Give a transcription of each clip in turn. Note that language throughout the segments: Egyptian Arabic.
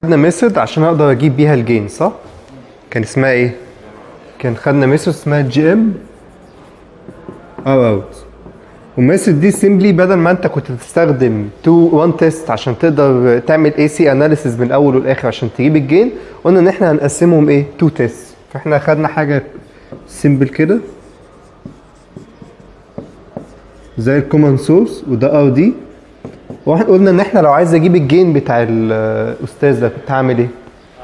خدنا ميثود عشان اقدر اجيب بيها الجين صح؟ كان اسمها ايه؟ كان خدنا ميثود اسمها جي ام او اوت والميثود دي سيمبلي بدل ما انت كنت تستخدم 2 1 تيست عشان تقدر تعمل اي سي اناليسيس من الاول والاخر عشان تجيب الجين قلنا ان احنا هنقسمهم ايه 2 تيست فاحنا خدنا حاجه سيمبل كده زي الكومن سورس وده ار دي واحنا قلنا ان احنا لو عايز اجيب الجين بتاع الاستاذ ده كنت هعمل ايه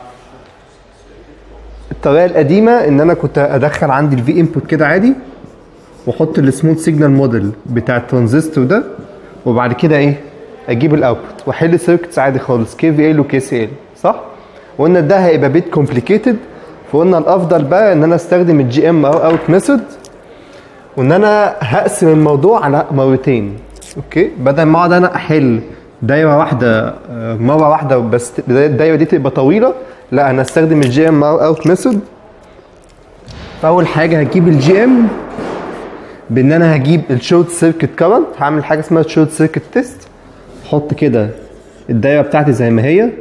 الطريقه القديمه ان انا كنت ادخل عندي الفي انبوت كده عادي واحط السمول سيجنال موديل بتاع الترانزستور ده وبعد كده ايه اجيب الاوتبوت واحل سيركتس عادي خالص كي في ال وكي سي ال صح وقلنا ده هيبقى بيت كومبليكيتد فقلنا الافضل بقى ان انا استخدم الجي ام او اوت ميثود وان انا هقسم الموضوع على مرتين اوكي بدل ما اقعد انا احل دايره واحده آه، مره واحده بس الدايره دي تبقى طويله لا انا استخدم الجي ام او اوت ميثود فاول حاجه هجيب الجي ام بان انا هجيب الشورت سيركت كرنت هعمل حاجه اسمها شورت سيركت تيست احط كده الدايره بتاعتي زي ما هي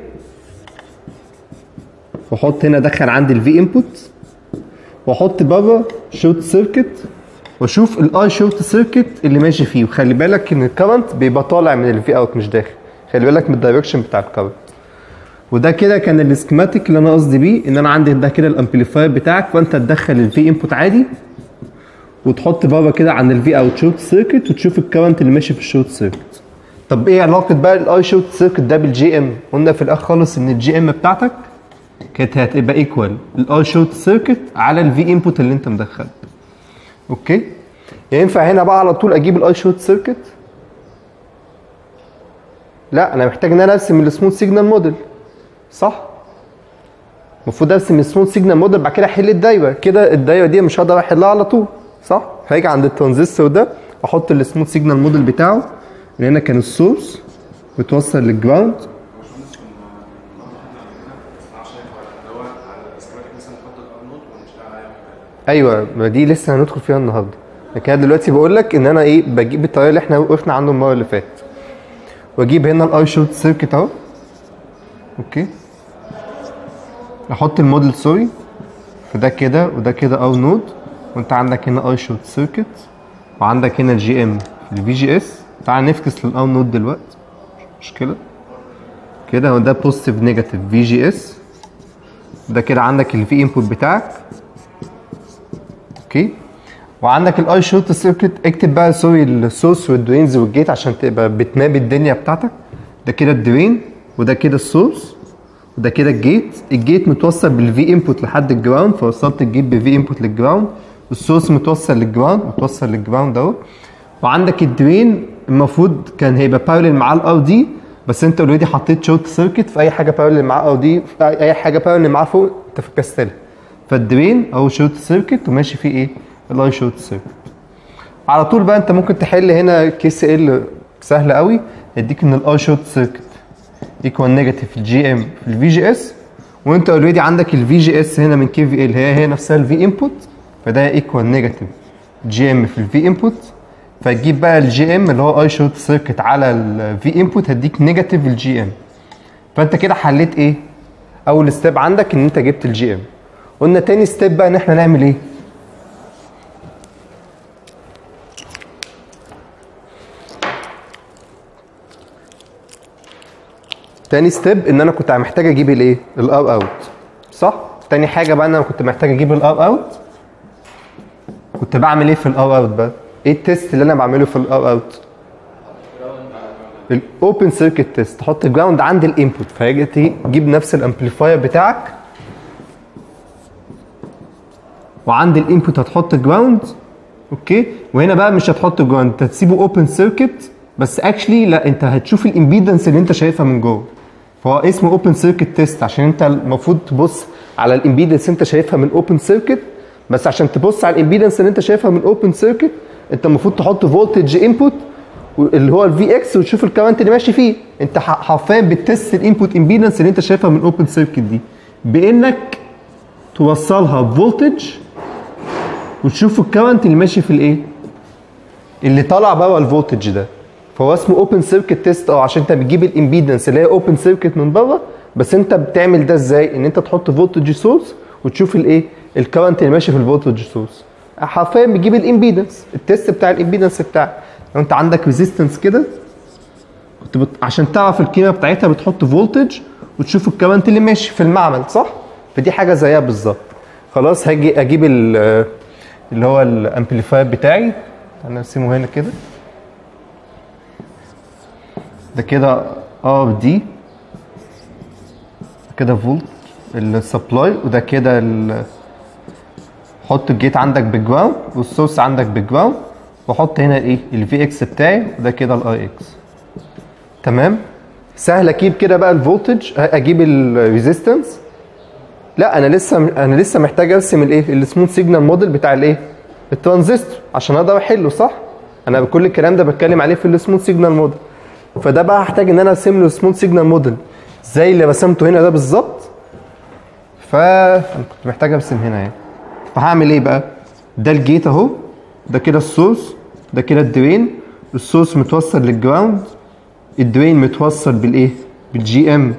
واحط هنا ادخل عندي الفي انبوت واحط بره شورت سيركت واشوف الاي شورت سيركت اللي ماشي فيه وخلي بالك ان الكرنت بيبقى طالع من الفي اوت مش داخل خلي بالك من الدايركشن بتاع الكرنت وده كده كان السكيماتيك اللي انا قصدي بيه ان انا عندي ده كده الامبليفاير بتاعك فانت تدخل الفي انبوت عادي وتحط بره كده عن الفي اوت شورت سيركت وتشوف الكرنت اللي ماشي في الشورت سيركت طب ايه علاقه بقى الاي شورت سيركت ده بالجي ام قلنا في الاخر خالص ان الجي ام بتاعتك كانت هتبقى ايكوال الاي شورت سيركت على الفي انبوت اللي انت مدخله اوكي ينفع هنا بقى على طول اجيب الاي شورت سيركت لا انا محتاج ان انا ارسم السموث سيجنال موديل صح المفروض ارسم السموث سيجنال موديل بعد كده احل الدايره كده الدايره دي مش هقدر احلها على طول صح هاجي عند الترانزستور ده احط السموث سيجنال موديل بتاعه اللي هنا كان السورس متوصل للجراوند ايوه ما دي لسه هندخل فيها النهارده لكن أنا دلوقتي بقول لك ان انا ايه بجيب الطريقه اللي احنا وقفنا عنده المره اللي فاتت واجيب هنا الاي شورت سيركت اهو اوكي احط الموديل سوري فده كده وده كده او نود وانت عندك هنا اي شورت سيركت وعندك هنا الجي ام في الفي جي اس تعال نفكس للاو نود دلوقتي مش مشكله كده هو ده بوزيتيف نيجاتيف في جي اس ده كده عندك الفي انبوت بتاعك اوكي وعندك الاي شورت سيركت اكتب بقى سوري السورس والدرينز والجيت عشان تبقى بتماب الدنيا بتاعتك ده كده الدرين وده كده السورس وده كده الجيت الجيت متوصل بالفي انبوت لحد الجراوند فوصلت الجيت بفي انبوت للجراوند والسورس متوصل للجراوند متوصل للجراوند اهو وعندك الدرين المفروض كان هيبقى بارلل مع الار دي بس انت اوريدي حطيت شورت سيركت في اي حاجه بارلل مع ار دي اي حاجه بارلل معاه فوق انت فكستلها فالدرين اهو شورت سيركت وماشي فيه ايه الاي شورت سيركت على طول بقى انت ممكن تحل هنا كي سي ال سهل قوي يديك ان الاي شورت سيركت ايكوال نيجاتيف الجي ام في الفي جي اس وانت اوريدي عندك الفي جي اس هنا من كي في ال هي هي نفسها الفي انبوت فده ايكوال نيجاتيف جي ام في الفي انبوت فتجيب بقى الجي ام اللي هو اي شورت سيركت على الفي انبوت هديك نيجاتيف الجي ام فانت كده حليت ايه اول ستيب عندك ان انت جبت الجي ام قلنا تاني ستيب بقى ان احنا نعمل ايه تاني ستيب ان انا كنت محتاج اجيب الايه الار اوت صح تاني حاجه بقى ان انا كنت محتاج اجيب الار اوت كنت بعمل ايه في الار اوت بقى ايه التيست اللي انا بعمله في الار اوت الاوبن سيركت تيست تحط جراوند عند الانبوت فيجي تجيب نفس الامبليفاير بتاعك وعند الانبوت هتحط جراوند اوكي وهنا بقى مش هتحط جراوند انت هتسيبه اوبن سيركت بس اكشلي لا انت هتشوف الامبيدنس اللي انت شايفها من جوه فهو اسمه اوبن سيركت تيست عشان انت المفروض تبص على الامبيدنس انت شايفها من اوبن سيركت بس عشان تبص على الامبيدنس اللي انت شايفها من اوبن سيركت انت المفروض تحط فولتج انبوت اللي هو الفي اكس وتشوف الكرنت اللي ماشي فيه انت حرفيا بتست الانبوت امبيدنس اللي انت شايفها من اوبن سيركت دي بانك توصلها بفولتج وتشوف الكرنت اللي ماشي في الايه اللي طالع بره الفولتج ده فهو اسمه اوبن سيركت تيست اه عشان انت بتجيب الامبيدنس اللي هي اوبن سيركت من بره بس انت بتعمل ده ازاي ان انت تحط فولتج سورس وتشوف الايه الكرنت اللي ماشي في الفولتج سورس حرفيا بتجيب الامبيدنس التيست بتاع الامبيدنس بتاعك لو انت عندك ريزيستنس كده كنت بت... عشان تعرف القيمه بتاعتها بتحط فولتج وتشوف الكرنت اللي ماشي في المعمل صح فدي حاجه زيها بالظبط خلاص هاجي اجيب ال- اللي هو الامبليفاير بتاعي انا ارسمه هنا كده ده كده ار دي كده فولت السبلاي وده كده ال حط الجيت عندك بجراوند والسورس عندك بجراوند واحط هنا الايه الفي اكس بتاعي وده كده الاي اكس تمام سهل اجيب كده بقى الفولتج اجيب الريزيستنس لا انا لسه انا لسه محتاج ارسم الايه السموث سيجنال موديل بتاع الايه الترانزستور عشان اقدر احله صح انا كل الكلام ده بتكلم عليه في السموث سيجنال موديل فده بقى هحتاج ان انا ارسم له سموث سيجنال موديل زي اللي رسمته هنا ده بالظبط فانا كنت محتاج ارسم هنا يعني فهعمل ايه بقى ده الجيت اهو ده كده السورس ده كده الدرين السورس متوصل للجراوند الدرين متوصل بالايه بالجي ام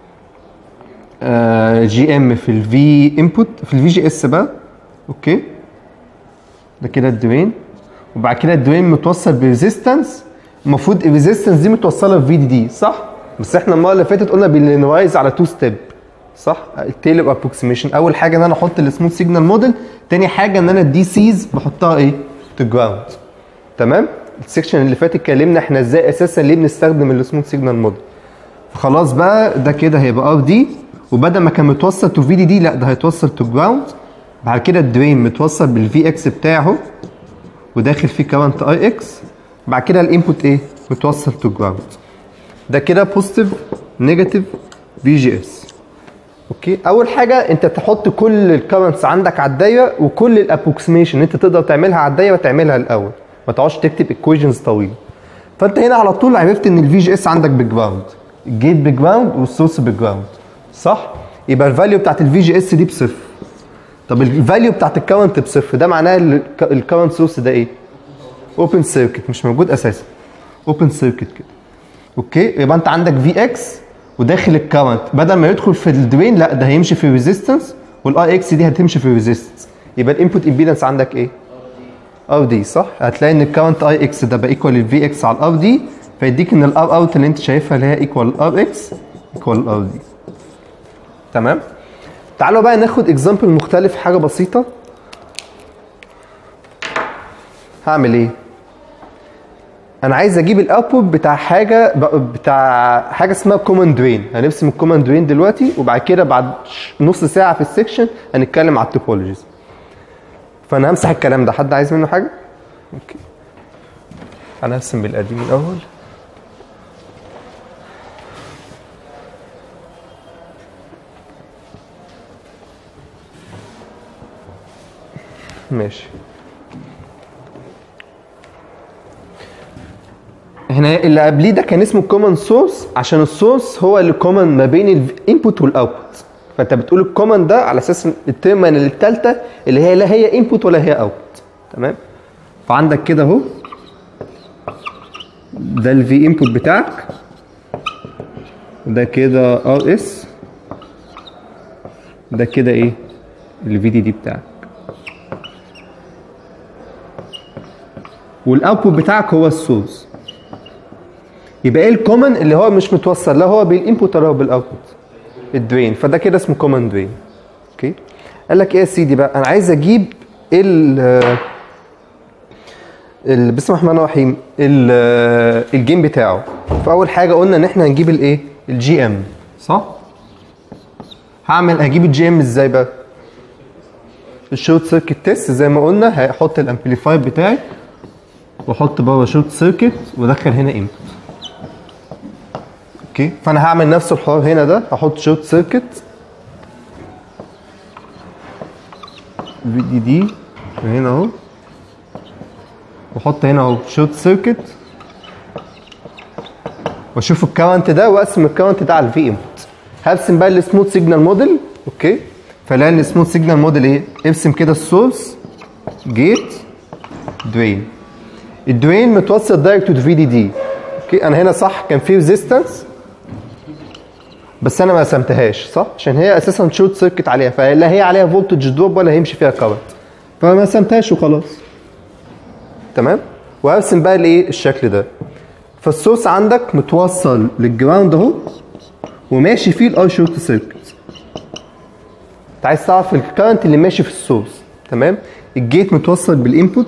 جي ام في الفي انبوت في الفي جي اس بقى اوكي ده كده الدرين وبعد كده الدرين متوصل بريزيستنس المفروض الريزيستنس دي متوصله في في دي دي صح بس احنا المره اللي فاتت قلنا بنلايز على تو ستيب صح التيلر ابروكسيميشن اول حاجه ان انا احط السموث سيجنال موديل تاني حاجه ان انا الدي سيز بحطها ايه تو جراوند تمام السكشن اللي فات اتكلمنا احنا ازاي اساسا ليه بنستخدم السموث سيجنال موديل خلاص بقى ده كده هيبقى ار دي وبدل ما كان متوصل تو في دي دي لا ده هيتوصل تو جراوند بعد كده الدرين متوصل بالفي اكس بتاعه وداخل فيه كرنت اي اكس بعد كده الانبوت ايه متوصل تو جراوند ده كده بوزيتيف نيجاتيف في جي اس اوكي اول حاجه انت تحط كل الكرنتس عندك على الدايره وكل الابروكسيميشن انت تقدر تعملها على الدايره تعملها الاول ما تقعدش تكتب ايكويشنز طويله فانت هنا على طول عرفت ان الفي جي اس عندك بجراوند الجيت بجراوند والسورس بجراوند صح يبقى الفاليو بتاعت الفي جي اس دي بصفر طب الفاليو بتاعت الكرنت بصفر ده معناه الكرنت سورس ده ايه اوبن سيركت مش موجود اساسا اوبن سيركت كده اوكي يبقى انت عندك في اكس وداخل الكرنت بدل ما يدخل في الدرين لا ده هيمشي في ريزيستنس والاي اكس دي هتمشي في ريزيستنس يبقى الانبوت امبيدنس عندك ايه ار دي صح هتلاقي ان الكرنت اي اكس ده بقى ايكوال الفي اكس على الار دي فيديك ان الار اوت اللي انت شايفها اللي هي ايكوال الار اكس ايكوال الار دي تمام تعالوا بقى ناخد اكزامبل مختلف حاجه بسيطه هعمل ايه انا عايز اجيب الاوتبوت بتاع حاجه بتاع حاجه اسمها كوماند درين هنرسم الكوماند درين دلوقتي وبعد كده بعد نص ساعه في السكشن هنتكلم على التوبولوجيز فانا همسح الكلام ده حد عايز منه حاجه اوكي انا هرسم بالقديم الاول ماشي هنا اللي قبليه ده كان اسمه كومن سورس عشان السورس هو اللي كومن ما بين الانبوت والاوتبوت فانت بتقول الكومن ده على اساس التيرمينال الثالثه اللي هي لا هي انبوت ولا هي اوتبوت تمام فعندك كده اهو ده الفي انبوت بتاعك ده كده ار اس ده كده ايه الفي دي دي بتاعك والاوتبوت بتاعك هو السورس يبقى ايه الكومن اللي هو مش متوصل لا هو بالانبوت ولا هو بالاوتبوت الدرين فده كده اسمه كومن درين اوكي قال لك ايه يا سيدي بقى انا عايز اجيب ال ال بسم الله الرحمن الرحيم ال- الجيم بتاعه فاول حاجه قلنا ان احنا هنجيب الايه الجي ام صح هعمل هجيب الجي ام ازاي بقى الشورت سيركت تيست زي ما قلنا هحط الامبليفاير بتاعي واحط بره شورت سيركت وادخل هنا انبوت اوكي فانا هعمل نفس الحوار هنا ده هحط شورت سيركت في دي دي هنا اهو واحط هنا اهو شورت سيركت واشوف الكاونت ده واقسم الكاونت ده على الفي انبوت هرسم بقى السموث سيجنال موديل اوكي فلاقي السموث سيجنال موديل ايه ارسم كده السورس جيت درين الدرين متوصل دايركت تو في دي دي اوكي انا هنا صح كان في ريزيستنس بس انا ما قسمتهاش صح عشان هي اساسا شورت سيركت عليها فلا هي عليها فولتج دروب ولا هيمشي فيها كارنت فما ما قسمتهاش وخلاص تمام وهرسم بقى الايه الشكل ده فالسورس عندك متوصل للجراوند اهو وماشي فيه الاي شورت سيركت انت عايز تعرف الكرنت اللي ماشي في السورس تمام الجيت متوصل بالانبوت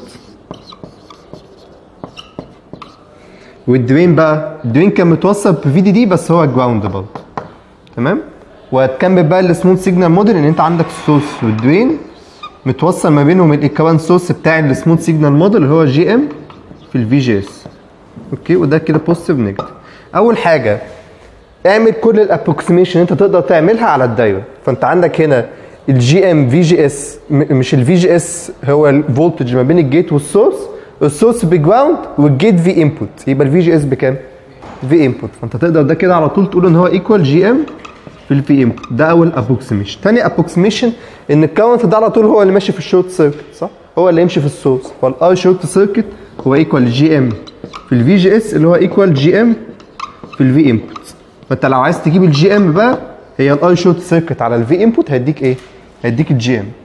والدرين بقى الدرين كان متوصل بفي دي دي بس هو جراوند برضه تمام وهتكمل بقى السموث سيجنال موديل ان انت عندك السورس والدرين متوصل ما بينهم الكوان سورس بتاع السموث سيجنال موديل اللي هو جي ام في الفي جي اس اوكي وده كده بوزيتيف نيجاتيف اول حاجه اعمل كل الابروكسيميشن انت تقدر تعملها على الدايره فانت عندك هنا الجي ام في جي اس مش الفي جي اس هو الفولتج ما بين الجيت والسورس السورس بجراوند والجيت في انبوت يبقى الفي جي اس بكام؟ في انبوت فانت تقدر ده كده على طول تقول ان هو ايكوال جي ام في الفي انبوت ده اول ابروكسيميشن تاني ابروكسيميشن ان الكاونت ده على طول هو اللي ماشي في الشورت سيركت صح؟ هو اللي يمشي في السورس فالاي شورت سيركت هو ايكوال جي ام في الفي جي اس اللي هو ايكوال جي ام في الفي انبوت فانت لو عايز تجيب الجي ام بقى هي الاي شورت سيركت على الفي انبوت هيديك ايه؟ هيديك الجي ام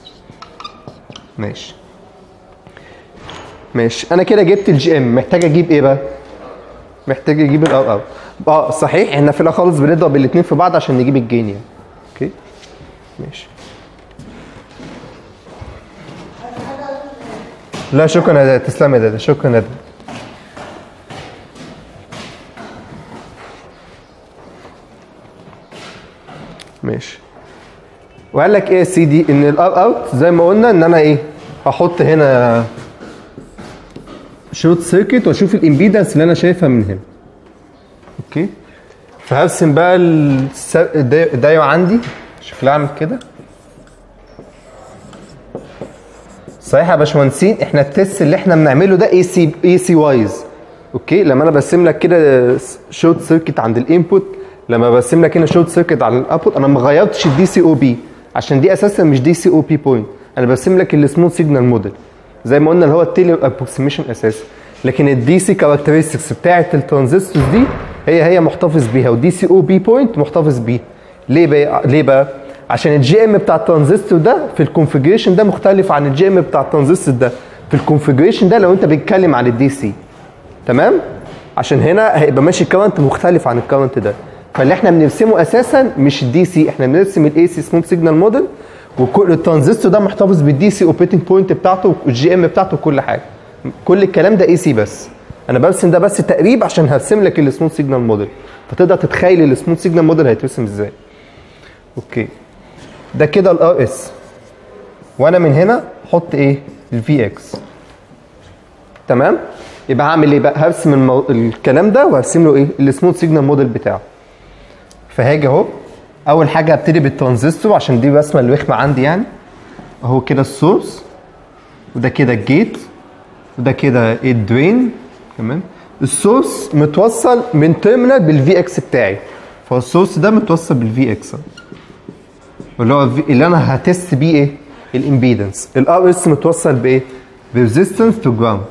ماشي ماشي انا كده جبت الجي ام محتاج اجيب ايه بقى؟ محتاج اجيب الار ار اه صحيح احنا في الاخر خالص بنضرب الاثنين في بعض عشان نجيب الجين يعني اوكي ماشي لا شكرا يا دادا تسلم يا دادا شكرا يا دادا ماشي وقال لك ايه يا سيدي ان الار اوت زي ما قلنا ان انا ايه هحط هنا شورت سيركت واشوف الامبيدنس اللي انا شايفها من هنا اوكي فهرسم بقى الس- الداي- الدايره عندي شكلها عامل كده صحيح يا باشمهندسين احنا التست اللي احنا بنعمله ده اي سي اي سي وايز اوكي لما انا برسم لك كده شورت سيركت عند الانبوت لما برسم لك هنا شورت سيركت على الاوتبوت انا ما غيرتش الدي سي او بي عشان دي اساسا مش دي سي او بي بوينت انا برسم لك السموث سيجنال موديل زي ما قلنا اللي هو التيلر ابروكسيميشن اساسا لكن الدي سي كاركترستكس بتاعه الترانزستورز دي هي هي محتفظ بيها والدي سي او بي بوينت محتفظ بيها ليه بقى ليه بقى عشان الجي ام بتاع الترانزستور ده في الكونفيجريشن ده مختلف عن الجي ام بتاع الترانزستور ده في الكونفيجريشن ده لو انت بتتكلم عن الدي سي تمام عشان هنا هيبقى ماشي كارنت مختلف عن الكارنت ده فاللي احنا بنرسمه اساسا مش الدي سي احنا بنرسم الاي سي سموث سيجنال موديل وكل الترانزستور ده محتفظ بالدي سي اوبريتنج بوينت بتاعته والجي ام بتاعته وكل حاجه كل الكلام ده اي سي بس انا برسم ده بس تقريب عشان هرسم لك السموث سيجنال موديل فتقدر تتخيل السموث سيجنال موديل هيترسم ازاي اوكي ده كده الار اس وانا من هنا احط ايه الفي اكس تمام يبقى هعمل ايه بقى هرسم المو... الكلام ده وهرسم له ايه السموث سيجنال موديل بتاعه فهاجي اهو اول حاجه هبتدي بالترانزستور عشان دي الرسمه الرخمه عندي يعني اهو كده السورس وده كده الجيت وده كده الدرين تمام السورس متوصل من تيرمينال بالفي اكس بتاعي فالسورس ده متوصل بالفي اكس اللي هو في- اللي انا هتست بيه ايه الامبيدنس الار اس متوصل بايه بريزيستنس تو جراوند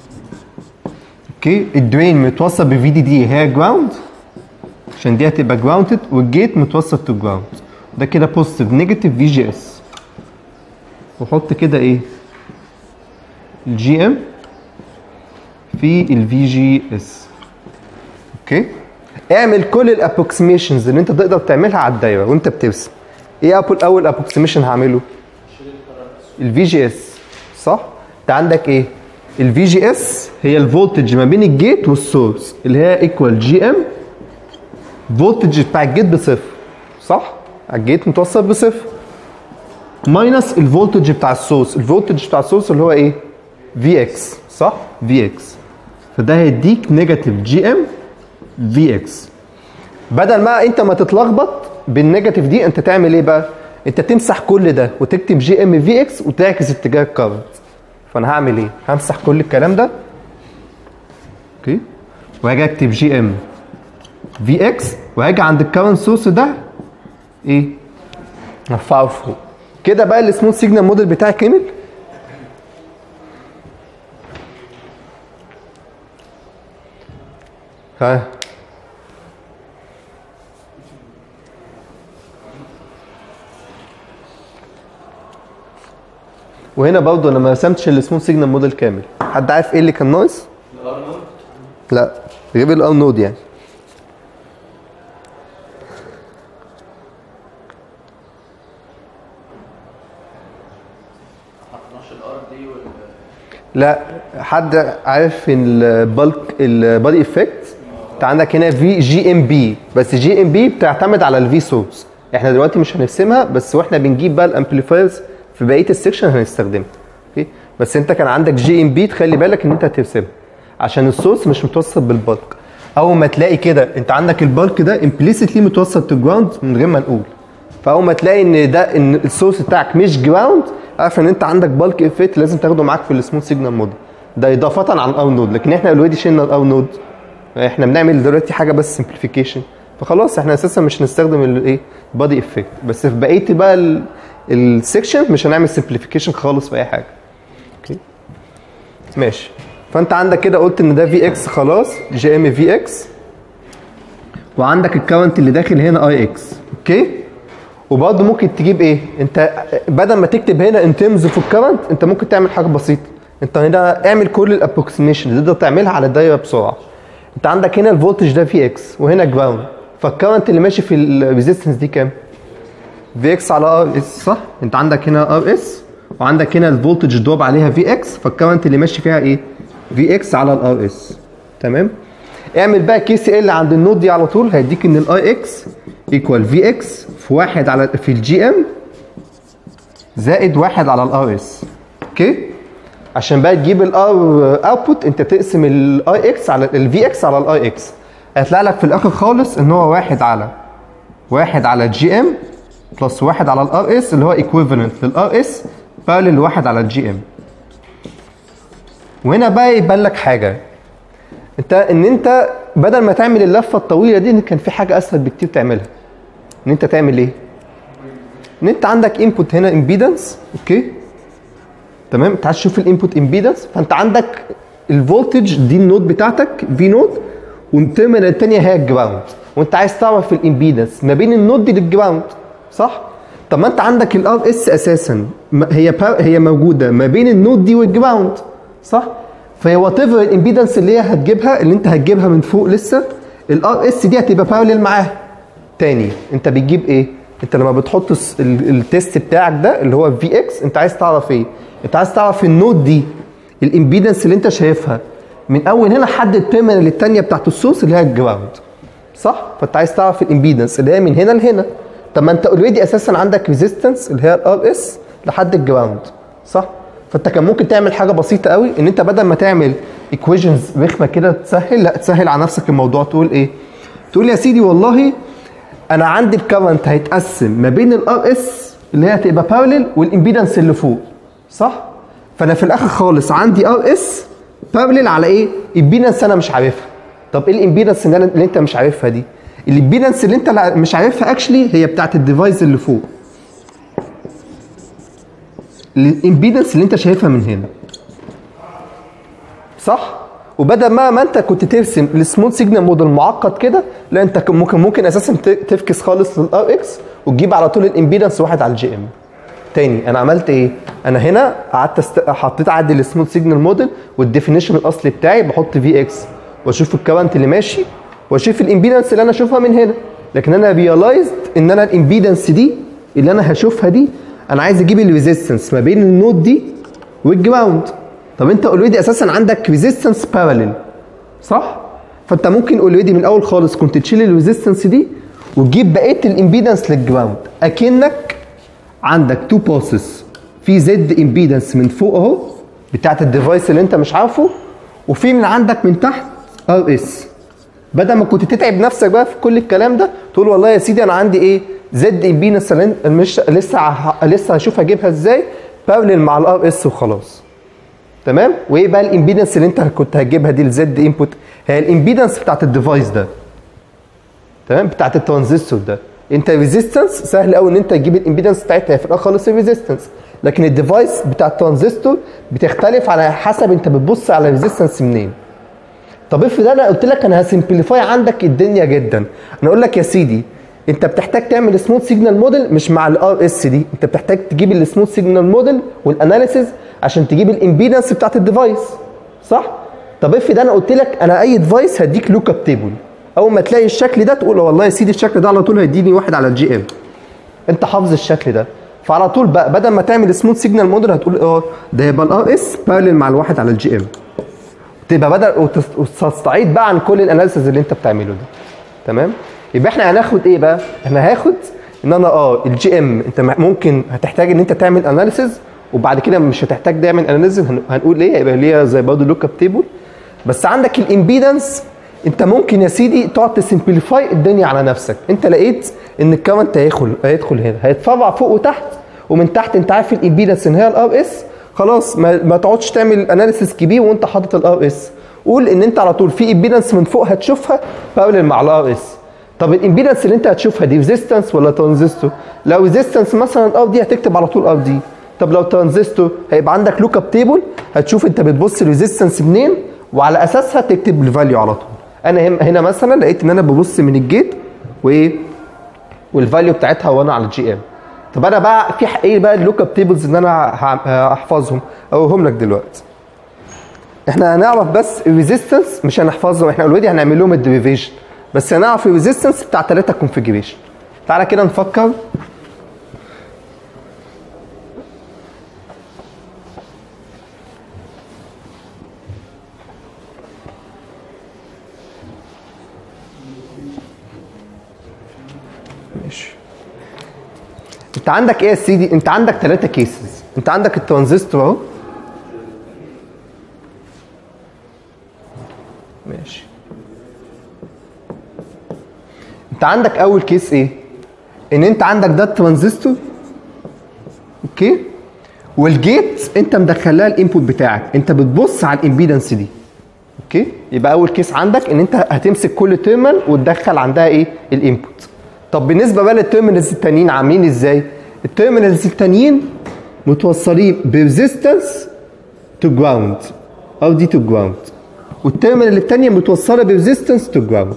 اوكي الدرين متوصل بفي دي دي هي جراوند عشان دي هتبقى جراوندد والجيت متوصل تو جراوند ده كده بوزيتيف نيجاتيف في جي اس وحط كده ايه الجي ام في الفي جي اس اوكي اعمل كل الابروكسيميشنز اللي انت تقدر تعملها على الدايره وانت بترسم ايه أبو- اول ابروكسيميشن هعمله الفي جي اس صح انت عندك ايه الفي جي اس هي الفولتج ما بين الجيت والسورس اللي هي ايكوال جي ام فولتج بتاع الجيت بصفر صح الجيت متوصل بصفر ماينس الفولتج بتاع السورس الفولتج بتاع السورس اللي هو ايه في اكس صح في اكس فده هيديك نيجاتيف جي ام في اكس بدل ما انت ما تتلخبط بالنيجاتيف دي انت تعمل ايه بقى انت تمسح كل ده وتكتب جي ام في اكس وتعكس اتجاه الكارنت فانا هعمل ايه همسح كل الكلام ده اوكي وهاجي اكتب جي ام في اكس وهاجي عند الكارنت سورس ده ايه ارفعه فوق كده بقى السموث سيجنال موديل بتاعي كامل ها وهنا برضه انا ما رسمتش السمول سيجنال موديل كامل حد عارف ايه اللي كان ناقص الارنولد لا غير الار نود يعني حطناش الار دي وال لا حد عارف البالك البادي افكت انت عندك هنا في جي ام بي بس جي ام بي بتعتمد على الفي سورس احنا دلوقتي مش هنرسمها بس واحنا بنجيب بقى الامبليفايرز في بقيه السكشن هنستخدمها اوكي بس انت كان عندك جي ام بي تخلي بالك ان انت هترسمها عشان السورس مش متوصل بالبالك اول ما تلاقي كده انت عندك البالك ده امبليسيتلي متوصل تو جراوند من غير ما نقول فاول ما تلاقي ان ده ان السورس بتاعك مش جراوند عارف ان انت عندك بالك افكت لازم تاخده معاك في السموث سيجنال موديل ده اضافه عن الاو نود لكن احنا اوريدي شلنا الاو نود احنا بنعمل دلوقتي حاجه بس سمبليفيكيشن فخلاص احنا اساسا مش هنستخدم الايه بادي افكت بس في بقيه بقى السكشن مش هنعمل سمبليفيكيشن خالص في اي حاجه اوكي ماشي فانت عندك كده قلت ان ده في اكس خلاص جي ام في اكس وعندك الكاونت اللي داخل هنا اي اكس اوكي وبرضه ممكن تجيب ايه انت بدل ما تكتب هنا ان ترمز اوف الكرنت انت ممكن تعمل حاجه بسيطه انت هنا اعمل كل الابروكسيميشن اللي تقدر تعملها على الدايره بسرعه انت عندك هنا الفولتج ده في اكس وهنا جراوند فالكرنت اللي ماشي في الريزيستنس دي كام في اكس على ار اس صح انت عندك هنا ار اس وعندك هنا الفولتج دروب عليها في اكس فالكرنت اللي ماشي فيها ايه في اكس على الار اس تمام اعمل بقى كي سي ال عند النود دي على طول هيديك ان الاي اكس ايكوال في اكس في واحد على في الجي ام زائد واحد على الار اس اوكي عشان بقى تجيب الار اوتبوت انت تقسم الاي اكس على الفي اكس على الاي اكس هيطلع لك في الاخر خالص ان هو واحد على واحد على الجي ام بلس واحد على الار اس اللي هو ايكويفالنت للار اس بارلل واحد على الجي ام وهنا بقى يبان لك حاجه انت ان انت بدل ما تعمل اللفه الطويله دي ان كان في حاجه اسهل بكتير تعملها ان انت تعمل ايه ان انت عندك انبوت هنا امبيدنس اوكي تمام انت عايز تشوف الانبوت امبيدنس فانت عندك الفولتج دي النود بتاعتك في نود والتيرمينال الثانيه هي الجراوند وانت عايز تعرف الامبيدنس ما بين النود دي للجراوند صح طب ما انت عندك الار اس اساسا ما- هي با- هي موجوده ما بين النود دي والجراوند صح فهي وات ايفر الامبيدنس اللي هي هتجيبها اللي انت هتجيبها من فوق لسه الار اس دي هتبقى بارلل معاها تاني انت بتجيب ايه انت لما بتحط الس- ال- التيست بتاعك ده اللي هو في اكس انت عايز تعرف ايه انت عايز تعرف النود دي الامبيدنس اللي انت شايفها من اول هنا لحد التيرمينال الثانيه بتاعت السورس اللي هي الجراوند صح فانت عايز تعرف الامبيدنس اللي هي من هنا لهنا طب ما انت اوريدي اساسا عندك ريزيستنس اللي هي الار اس لحد الجراوند صح فانت كان ممكن تعمل حاجه بسيطه قوي ان انت بدل ما تعمل ايكويشنز رخمه كده تسهل لا تسهل على نفسك الموضوع تقول ايه تقول يا سيدي والله انا عندي الكرنت هيتقسم ما بين الار اس اللي هي هتبقى بارلل والامبيدنس اللي فوق صح فانا في الاخر خالص عندي ار اس بارلل على ايه امبيدنس انا مش عارفها طب ايه الامبيدنس اللي, أنا- اللي انت مش عارفها دي الامبيدنس اللي انت لا- مش عارفها اكشلي هي بتاعت الديفايس اللي فوق الامبيدنس اللي انت شايفها من هنا صح وبدل ما ما انت كنت ترسم السمول سيجنال موديل معقد كده لا انت كان ممكن ممكن اساسا ت- تفكس خالص للار اكس وتجيب على طول الامبيدنس واحد على الجي ام تاني انا عملت ايه انا هنا قعدت است... حطيت عندي السمول سيجنال موديل والديفينيشن الاصلي بتاعي بحط في اكس واشوف الكرنت اللي ماشي واشوف الامبيدنس اللي انا اشوفها من هنا لكن انا ريلايزد ان انا الامبيدنس دي اللي انا هشوفها دي انا عايز اجيب الريزيستنس ما بين النود دي والجراوند طب انت اوريدي اساسا عندك ريزيستنس باراليل صح فانت ممكن اوريدي من الاول خالص كنت تشيل الريزيستنس دي وتجيب بقيه الامبيدنس للجراوند اكنك عندك تو باسز في زد امبيدنس من فوق اهو بتاعت الديفايس اللي انت مش عارفه وفي من عندك من تحت ار اس بدل ما كنت تتعب نفسك بقى في كل الكلام ده تقول والله يا سيدي انا عندي ايه زد امبيدنس اللي انت- مش لسه ه- لسه هشوف اجيبها ازاي بارلل مع الار اس وخلاص تمام وايه بقى الامبيدنس اللي انت كنت هتجيبها دي الزد انبوت هي الامبيدنس بتاعت الديفايس ده تمام بتاعت الترانزستور ده انت ريزيستنس سهل قوي ان انت تجيب الامبيدنس بتاعتها هي في الاخر خالص الريزيستنس لكن الديفايس بتاع الترانزستور بتختلف على حسب انت بتبص على الريزيستنس منين طب افرض انا قلت لك انا هسمبليفاي عندك الدنيا جدا انا اقول لك يا سيدي انت بتحتاج تعمل سموث سيجنال موديل مش مع الار اس دي انت بتحتاج تجيب السموث سيجنال موديل والاناليسيز عشان تجيب الامبيدنس بتاعت الديفايس صح طب افرض انا قلت لك انا اي ديفايس هديك لوك اب تيبل اول ما تلاقي الشكل ده تقول والله يا سيدي الشكل ده على طول هيديني واحد على الجي ام انت حافظ الشكل ده فعلى طول بقى بدل ما تعمل سموث سيجنال موديل هتقول اه ده يبقى الار اس بارلل مع الواحد على الجي ام تبقى بدل وتس- وتستعيد بقى عن كل الاناليسيز اللي انت بتعمله ده تمام يبقى احنا هناخد ايه بقى احنا هاخد ان انا اه الجي ام انت م- ممكن هتحتاج ان انت تعمل اناليسيز وبعد كده مش هتحتاج تعمل اناليسيز هنقول ايه هيبقى ليها زي برضه لوك اب تيبل بس عندك الامبيدنس انت ممكن يا سيدي تقعد تسمبليفاي الدنيا على نفسك انت لقيت ان الكرنت هيدخل هيدخل هنا هيتفرع فوق وتحت ومن تحت انت عارف الامبيدنس ان هي الار اس خلاص ما, ما تقعدش تعمل اناليسيس كبير وانت حاطط الار اس قول ان انت على طول في امبيدنس من فوق هتشوفها بارلل مع الار اس طب الامبيدنس اللي انت هتشوفها دي ريزيستنس ولا ترانزستور لو ريزيستنس مثلا ار دي هتكتب على طول ار دي طب لو ترانزستور هيبقى عندك لوك اب تيبل هتشوف انت بتبص الريزيستنس منين وعلى اساسها تكتب الفاليو على طول انا هم- هنا مثلا لقيت ان انا ببص من الجيت وايه والفاليو بتاعتها وانا على الجي ام طب انا بقى في ح- ايه بقى اللوك اب تيبلز ان انا ه- هحفظهم اقولهم لك دلوقتي احنا هنعرف بس الريزيستنس مش هنحفظهم احنا اوريدي هنعمل لهم الديريفيشن بس هنعرف الريزيستنس بتاع ثلاثه كونفيجريشن تعالى كده نفكر ماشي انت عندك ايه يا سيدي انت عندك ثلاثه كيسز انت عندك الترانزستور اهو ماشي انت عندك اول كيس ايه ان انت عندك ده الترانزستور اوكي والجيت انت مدخل لها الانبوت بتاعك انت بتبص على الامبيدنس دي اوكي يبقى اول كيس عندك ان انت هتمسك كل تيرمينال وتدخل عندها ايه الانبوت طب بالنسبه بقى للتيرمينالز التانيين عاملين ازاي التيرمينالز التانيين متوصلين بريزيستنس تو جراوند او دي تو جراوند والتيرمينال التانيه متوصله بريزيستنس تو جراوند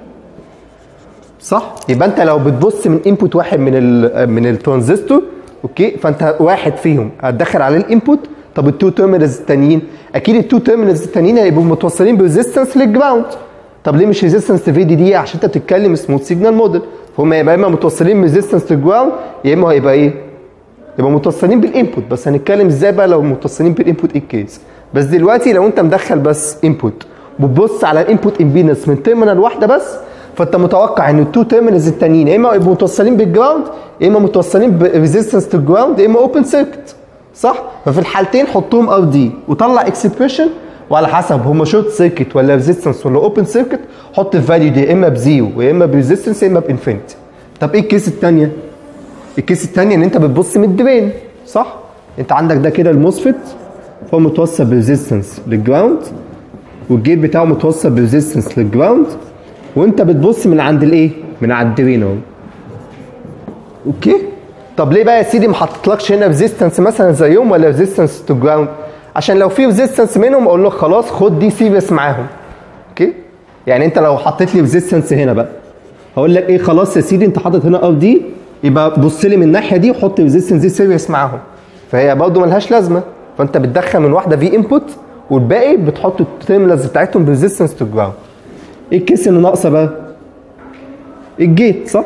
صح يبقى انت لو بتبص من انبوت واحد من ال من الترانزستور اوكي فانت واحد فيهم هتدخل عليه الانبوت طب التو تيرمينالز التانيين اكيد التو تيرمينالز التانيين هيبقوا متوصلين بريزيستنس للجراوند طب ليه مش ريزيستنس في دي دي عشان انت بتتكلم سموث سيجنال موديل فهم يبقى اما متوصلين بريزيستنس للجراوند يا اما هيبقى ايه يبقى متوصلين بالانبوت بس هنتكلم ازاي بقى لو متوصلين بالانبوت ايه الكيس بس دلوقتي لو انت مدخل بس انبوت وبتبص على الانبوت امبيدنس من تيرمينال واحده بس فانت متوقع ان التو تيرمينالز التانيين يا اما يبقوا متوصلين بالجراوند يا اما متوصلين بريزيستنس تو الجراوند يا اما اوبن سيركت صح ففي الحالتين حطهم ار دي وطلع اكسبريشن وعلى حسب هما شورت سيركت ولا ريزيستنس ولا اوبن سيركت حط الفاليو دي يا اما بزيرو ويا اما بريزيستنس يا اما بانفينيتي طب ايه الكيس الثانيه الكيس الثانيه ان انت بتبص من الدرين صح انت عندك ده كده الموسفيت هو متوصل بريزيستنس للجراوند والجيت بتاعه متوصل بريزيستنس للجراوند وانت بتبص من عند الايه من على الدرين اهو اوكي طب ليه بقى يا سيدي ما حطيتلكش هنا ريزيستنس مثلا زيهم ولا ريزيستنس تو جراوند عشان لو في ريزيستنس منهم اقول لك خلاص خد دي سيريس معاهم اوكي يعني انت لو حطيت لي ريزيستنس هنا بقى هقول لك ايه خلاص يا سيدي انت حاطط هنا ار دي يبقى بص لي من الناحيه دي وحط ريزيستنس دي سيريس معاهم فهي برضه ملهاش لازمه فانت بتدخل من واحده في انبوت والباقي بتحط التيرمينالز بتاعتهم بريزيستنس تو جراوند ايه الكيس اللي ناقصه بقى؟ الجيت صح؟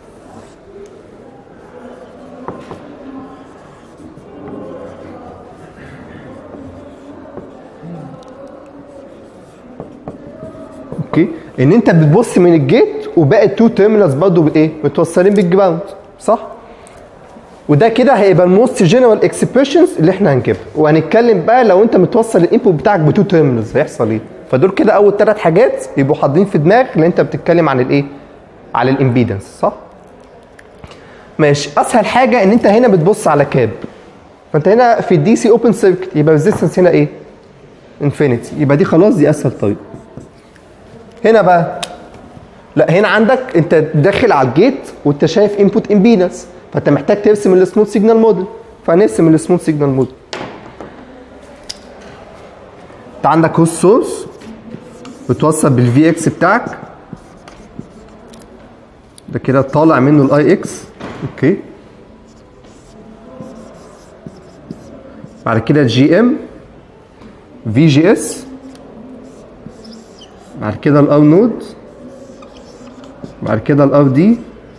اوكي ان انت بتبص من الجيت وباقي التو تيرمينالز برضه بايه؟ متوصلين بالجراوند صح؟ وده كده هيبقى الموست جنرال اكسبريشنز اللي احنا هنجيبها وهنتكلم بقى لو انت متوصل الانبوت بتاعك بتو تيرمينالز هيحصل ايه؟ فدول كده اول ثلاث حاجات يبقوا حاضرين في دماغك اللي انت بتتكلم عن الايه؟ على الامبيدنس صح؟ ماشي اسهل حاجه ان انت هنا بتبص على كاب فانت هنا في الدي سي اوبن سيركت يبقى ريزيستنس هنا ايه؟ انفينيتي يبقى دي خلاص دي اسهل طريقه هنا بقى لا هنا عندك انت داخل على الجيت وانت شايف انبوت امبيدنس فانت محتاج ترسم السموث سيجنال موديل فهنرسم السموث سيجنال موديل انت عندك هوست سورس بتوصل بالفي اكس بتاعك ده كده طالع منه الاي اكس اوكي بعد كده جي ام في جي اس بعد كده الار نود بعد كده الار دي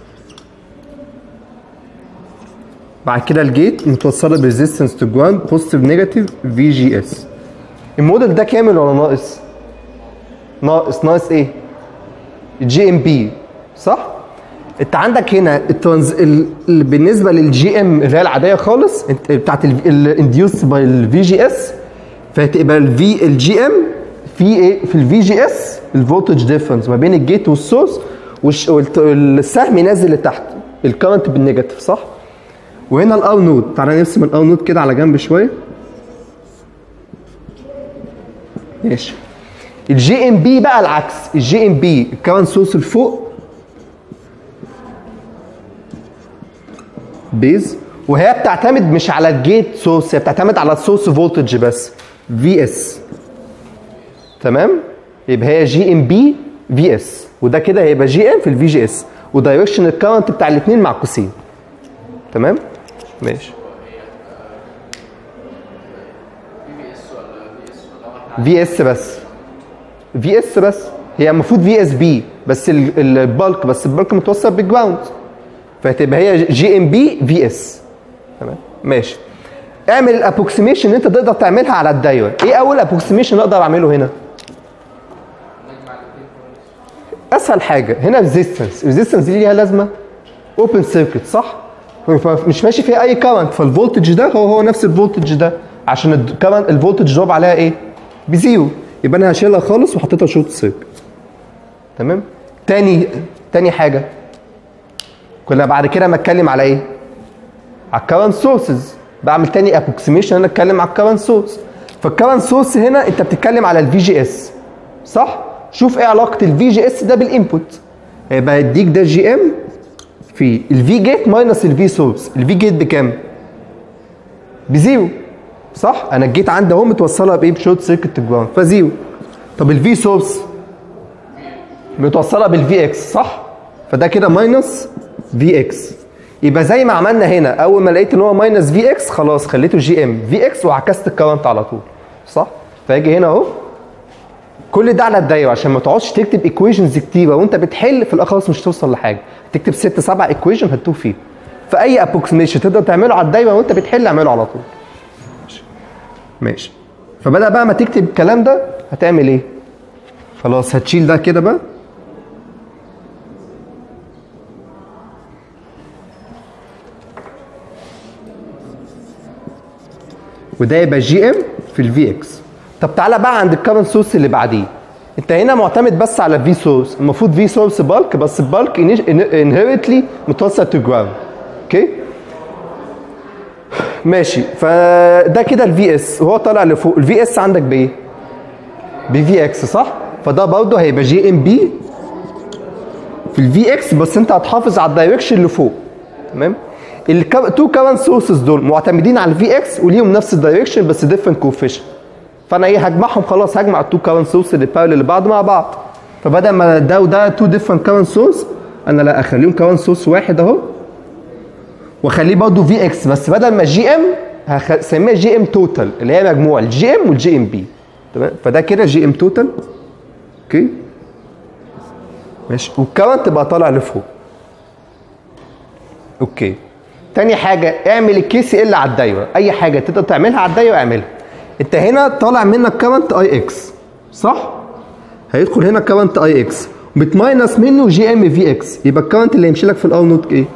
بعد كده الجيت متوصله بريزيستنس تو جراوند بوزيتيف نيجاتيف في جي اس الموديل ده كامل ولا ناقص؟ ناقص ناقص ايه؟ جي ام بي صح؟ انت عندك هنا الترانز ال... ال... بالنسبه للجي ام اللي هي العاديه خالص انت بتاعت الانديوس باي الفي جي اس فهتبقى الفي الجي ام في ايه في الفي جي اس الفولتج ديفرنس ما بين الجيت والسورس والش... والت... السهم نازل لتحت الكرنت بالنيجاتيف صح؟ وهنا الار نود تعالى نرسم الار نود كده على جنب شويه ماشي الجي ام بي بقى العكس الجي ام بي الكرنت سورس لفوق بيز وهي بتعتمد مش على الجيت سورس هي بتعتمد على السورس فولتج بس في اس تمام يبقى هي جي ام بي في اس وده كده هيبقى جي ام في الفي جي اس ودايركشن الكرنت بتاع الاثنين معكوسين تمام ماشي في اس بس في اس بس هي المفروض في اس بي بس ال- البالك بس البالك متوصل بالجراوند فهتبقى هي جي ام بي في اس تمام ماشي اعمل الابروكسيميشن اللي انت تقدر تعملها على الدايره ايه اول ابروكسيميشن اقدر اعمله هنا اسهل حاجه هنا ريزيستنس الريزيستنس دي ليها لازمه اوبن سيركت صح مش ماشي فيها اي كرنت فالفولتج ده هو هو نفس الفولتج ده عشان الكرنت الفولتج دروب عليها ايه بزيرو يبقى انا هشيلها خالص وحطيتها شورت سيركت تمام تاني تاني حاجه كنا بعد كده ما اتكلم على ايه على الكرنت سورسز بعمل تاني ابروكسيميشن انا اتكلم على الكرنت سورس فالكرنت سورس هنا انت بتتكلم على الفي جي اس صح شوف ايه علاقه الفي جي اس ده بالانبوت هيبقى يديك ده جي ام في الفي جيت ماينس الفي سورس الفي جيت بكام بزيرو صح انا الجيت عندي اهو متوصله بايه بشورت سيركت جراوند فزيرو طب الفي سورس متوصله بالفي اكس صح فده كده ماينس في اكس يبقى زي ما عملنا هنا اول ما لقيت ان هو ماينس في اكس خلاص خليته جي ام في اكس وعكست الكرنت على طول صح فاجي هنا اهو كل ده على الدايره عشان ما تقعدش تكتب ايكويشنز كتيره وانت بتحل في الاخر خلاص مش توصل لحاجه تكتب ست سبع ايكويشن هتتوه فيه فاي ابروكسيميشن تقدر تعمله على الدايره وانت بتحل اعمله على طول ماشي. ماشي فبدا بقى ما تكتب الكلام ده هتعمل ايه خلاص هتشيل ده كده بقى وده يبقى جي ام في الفي اكس طب تعالى بقى عند الكرنت سورس اللي بعديه انت هنا معتمد بس على في سورس المفروض في سورس بالك بس البالك انهيرتلي متوصل تو جراوند اوكي ماشي فده كده الفي اس وهو طالع لفوق الفي اس عندك بايه بفي اكس صح فده برضه هيبقى جي ام بي في الفي اكس بس انت هتحافظ على الدايركشن اللي فوق تمام التو كرنت سورسز دول معتمدين على الفي اكس وليهم نفس الدايركشن بس ديفرنت كوفيشن فانا ايه هجمعهم خلاص هجمع التو كرنت سورس اللي بارل لبعض مع بعض فبدل ما ده وده تو ديفرنت كرنت سورس انا لا اخليهم كرنت سورس واحد اهو واخليه برضه في اكس بس بدل ما جي ام هسميها جي ام توتال اللي هي مجموع الجي ام والجي ام بي تمام فده كده جي ام توتال اوكي ماشي والكرنت بقى طالع لفوق اوكي تاني حاجه اعمل الكي سي ال على الدايره اي حاجه تقدر تعملها على الدايره اعملها انت هنا طالع منك كرنت اي اكس صح هيدخل هنا كرنت اي اكس بتماينس منه جي ام في اكس يبقى الكرنت اللي هيمشي لك في الار نوت ايه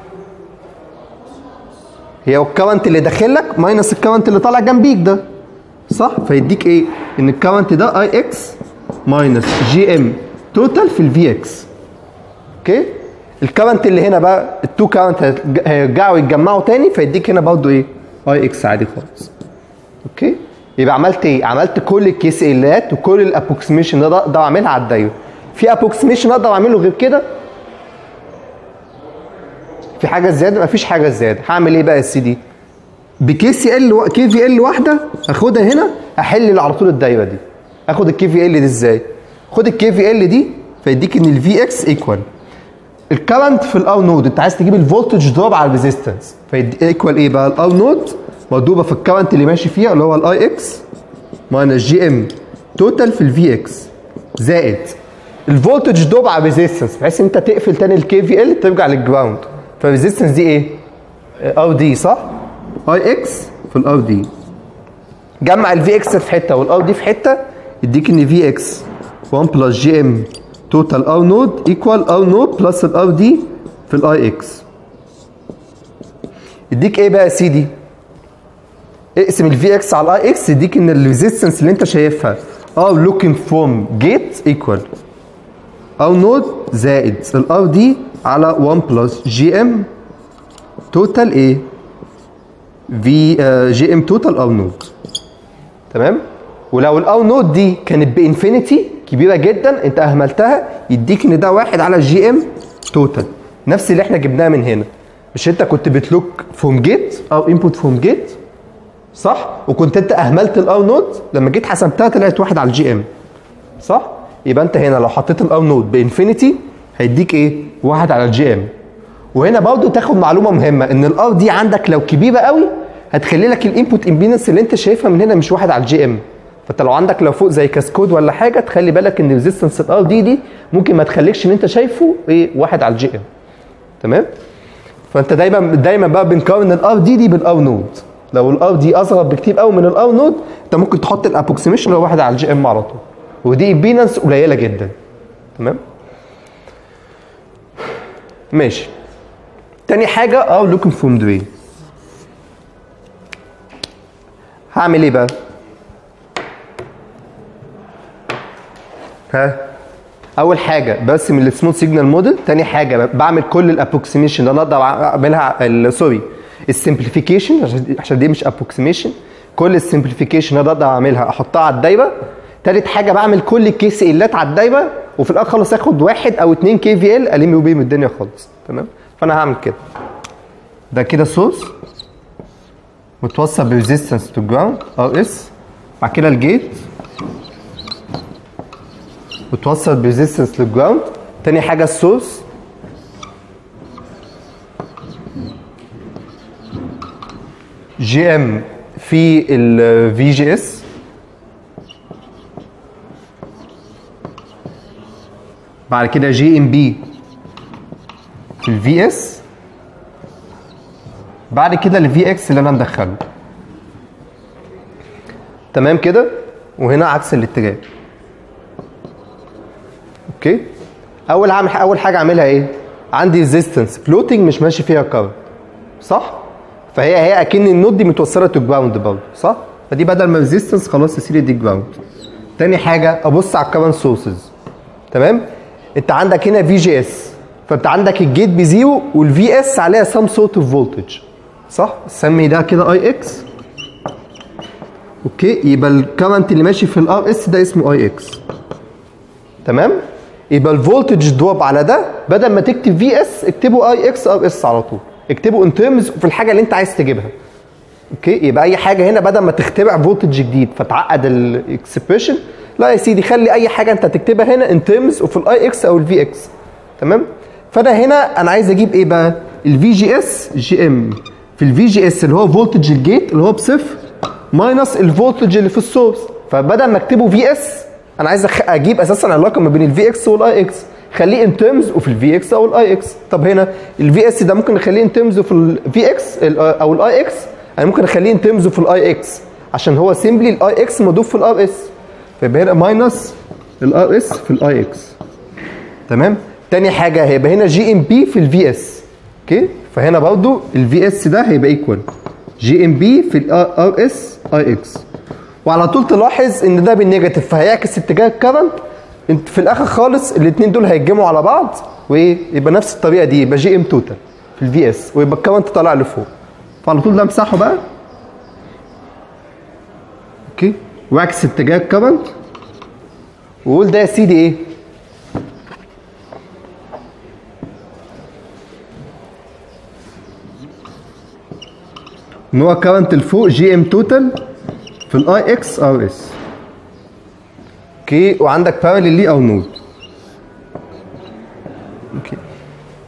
هي الكرنت اللي داخل لك ماينس الكرنت اللي طالع جنبيك ده صح فيديك ايه ان الكرنت ده اي اكس ماينس جي ام توتال في الفي اكس اوكي الكرنت اللي هنا بقى التو كرنت هيرجعوا يتجمعوا تاني فيديك هنا برضه ايه اي اكس عادي خالص اوكي يبقى عملت ايه عملت كل الكيس الات وكل الابروكسيميشن ده اقدر اعملها على الدايره في ابروكسيميشن اقدر اعمله غير كده في حاجه زياده مفيش حاجه زياده هعمل ايه بقى يا سيدي بكي سي ال كي في ال واحده اخدها هنا احل على طول الدايره دي اخد الكي في ال دي ازاي خد الكي في ال دي فيديك ان الفي اكس ايكوال الكرنت في الار نود انت عايز تجيب الفولتج دروب على الريزيستنس فايكوال ايه بقى الار نود مضروبه في الكرنت اللي ماشي فيها اللي هو الاي اكس ماينس جي ام توتال في الفي اكس زائد الفولتج دروب على الريزيستنس بحيث ان انت تقفل تاني الكي في ال ترجع للجراوند فالريزيستنس دي ايه؟ ار دي صح؟ اي اكس في الار دي جمع الفي اكس في حته والار دي في حته يديك ان في اكس 1 بلس جي ام توتال ار نود ايكوال ار نود بلس الار دي في الاي اكس يديك ايه بقى يا سيدي؟ اقسم الفي اكس على الاي اكس يديك ان الريزيستنس اللي انت شايفها ار لوكينج فروم جيت ايكوال ار نود زائد الار دي على 1 بلس جي ام توتال ايه؟ في جي ام توتال ار نود تمام؟ ولو الار نود دي كانت بانفينيتي كبيره جدا انت اهملتها يديك ان ده واحد على جي ام توتال نفس اللي احنا جبناه من هنا مش انت كنت بتلوك فروم جيت او انبوت فروم جيت صح وكنت انت اهملت الار نود لما جيت حسبتها طلعت واحد على الجي ام صح يبقى انت هنا لو حطيت الار نود بانفينيتي هيديك ايه واحد على الجي ام وهنا برضو تاخد معلومه مهمه ان الار دي عندك لو كبيره قوي هتخلي لك الانبوت امبيدنس اللي انت شايفها من هنا مش واحد على الجي ام فانت لو عندك لو فوق زي كاسكود ولا حاجه تخلي بالك ان ريزيستنس الار دي دي ممكن ما تخليكش اللي انت شايفه ايه واحد على الجي ام تمام فانت دايما دايما بقى بنقارن الار دي دي بالار نود لو الار دي اصغر بكتير قوي من الار نود انت ممكن تحط الابروكسيميشن اللي هو واحد على الجي ام على طول ودي امبيدنس قليله جدا تمام ماشي تاني حاجه ار لوكينج فروم درين هعمل ايه بقى ها اول حاجه برسم السموث سيجنال موديل تاني حاجه بعمل كل الابروكسيميشن اللي انا اقدر اعملها ال- سوري السمبليفيكيشن عشان عشان دي مش ابروكسيميشن كل السمبليفيكيشن اللي اقدر اعملها احطها على الدايره تالت حاجه بعمل كل الكي سي الات على الدايره وفي الاخر خالص اخد واحد او اتنين كي في ال الم بيهم الدنيا خالص تمام فانا هعمل كده ده كده سورس متوصل بريزيستنس تو جراوند ار اس بعد كده الجيت متوصل بريزيستنس للجراوند تاني حاجه السورس جي ام في الفي جي اس بعد كده جي ام بي في الفي اس بعد كده الفي اكس اللي انا مدخله تمام كده وهنا عكس الاتجاه اوكي اول هعمل اول حاجه اعملها ايه عندي ريزيستنس فلوتنج مش ماشي فيها كارنت صح فهي هي اكن النود دي متوصله تو جراوند برضه صح فدي بدل ما ريزيستنس خلاص تسير دي جراوند تاني حاجه ابص على الكرنت سورسز تمام انت عندك هنا في جي اس فانت عندك الجيت بزيرو والفي اس عليها سام سورت اوف فولتج صح سمي ده كده اي اكس اوكي يبقى الكرنت اللي ماشي في الار اس ده اسمه اي اكس تمام يبقى الفولتج دروب على ده بدل ما تكتب في اس اكتبه اي اكس ار اس على طول اكتبه ان ترمز في الحاجه اللي انت عايز تجيبها اوكي يبقى اي حاجه هنا بدل ما تخترع فولتج جديد فتعقد الاكسبريشن لا يا سيدي خلي اي حاجه انت تكتبها هنا ان ترمز وفي الاي اكس او الفي اكس تمام فانا هنا انا عايز اجيب ايه بقى الفي جي اس جي ام في الفي جي اس اللي هو فولتج الجيت اللي هو بصفر ماينس الفولتج اللي في السورس فبدل ما اكتبه في اس انا عايز أخ- اجيب اساسا علاقه ما بين الفي اكس والاي اكس خليه ان ترمز وفي الفي اكس او الاي اكس طب هنا الفي اس ده ممكن نخليه ان ترمز وفي الفي اكس او الاي اكس انا ممكن اخليه ان ترمز وفي الاي اكس عشان هو سيمبلي الاي اكس مضوف في الار اس فيبقى هنا ماينس الار اس في الاي اكس تمام تاني حاجه هيبقى هنا جي ام بي في الفي اس اوكي فهنا برضو الفي اس ده هيبقى ايكوال جي ام بي في الار اس اي اكس وعلى طول تلاحظ ان ده بالنيجاتيف فهيعكس اتجاه الكرنت انت في الاخر خالص الاثنين دول هيتجمعوا على بعض وايه يبقى نفس الطريقه دي يبقى جي ام توتال في الفي اس ويبقى الكرنت طالع لفوق فعلى طول ده امسحه بقى اوكي واعكس اتجاه الكرنت وقول ده يا سيدي ايه ان هو كرنت لفوق جي ام توتال في الاي اكس ار اس اوكي وعندك بارلل ليه او نود اوكي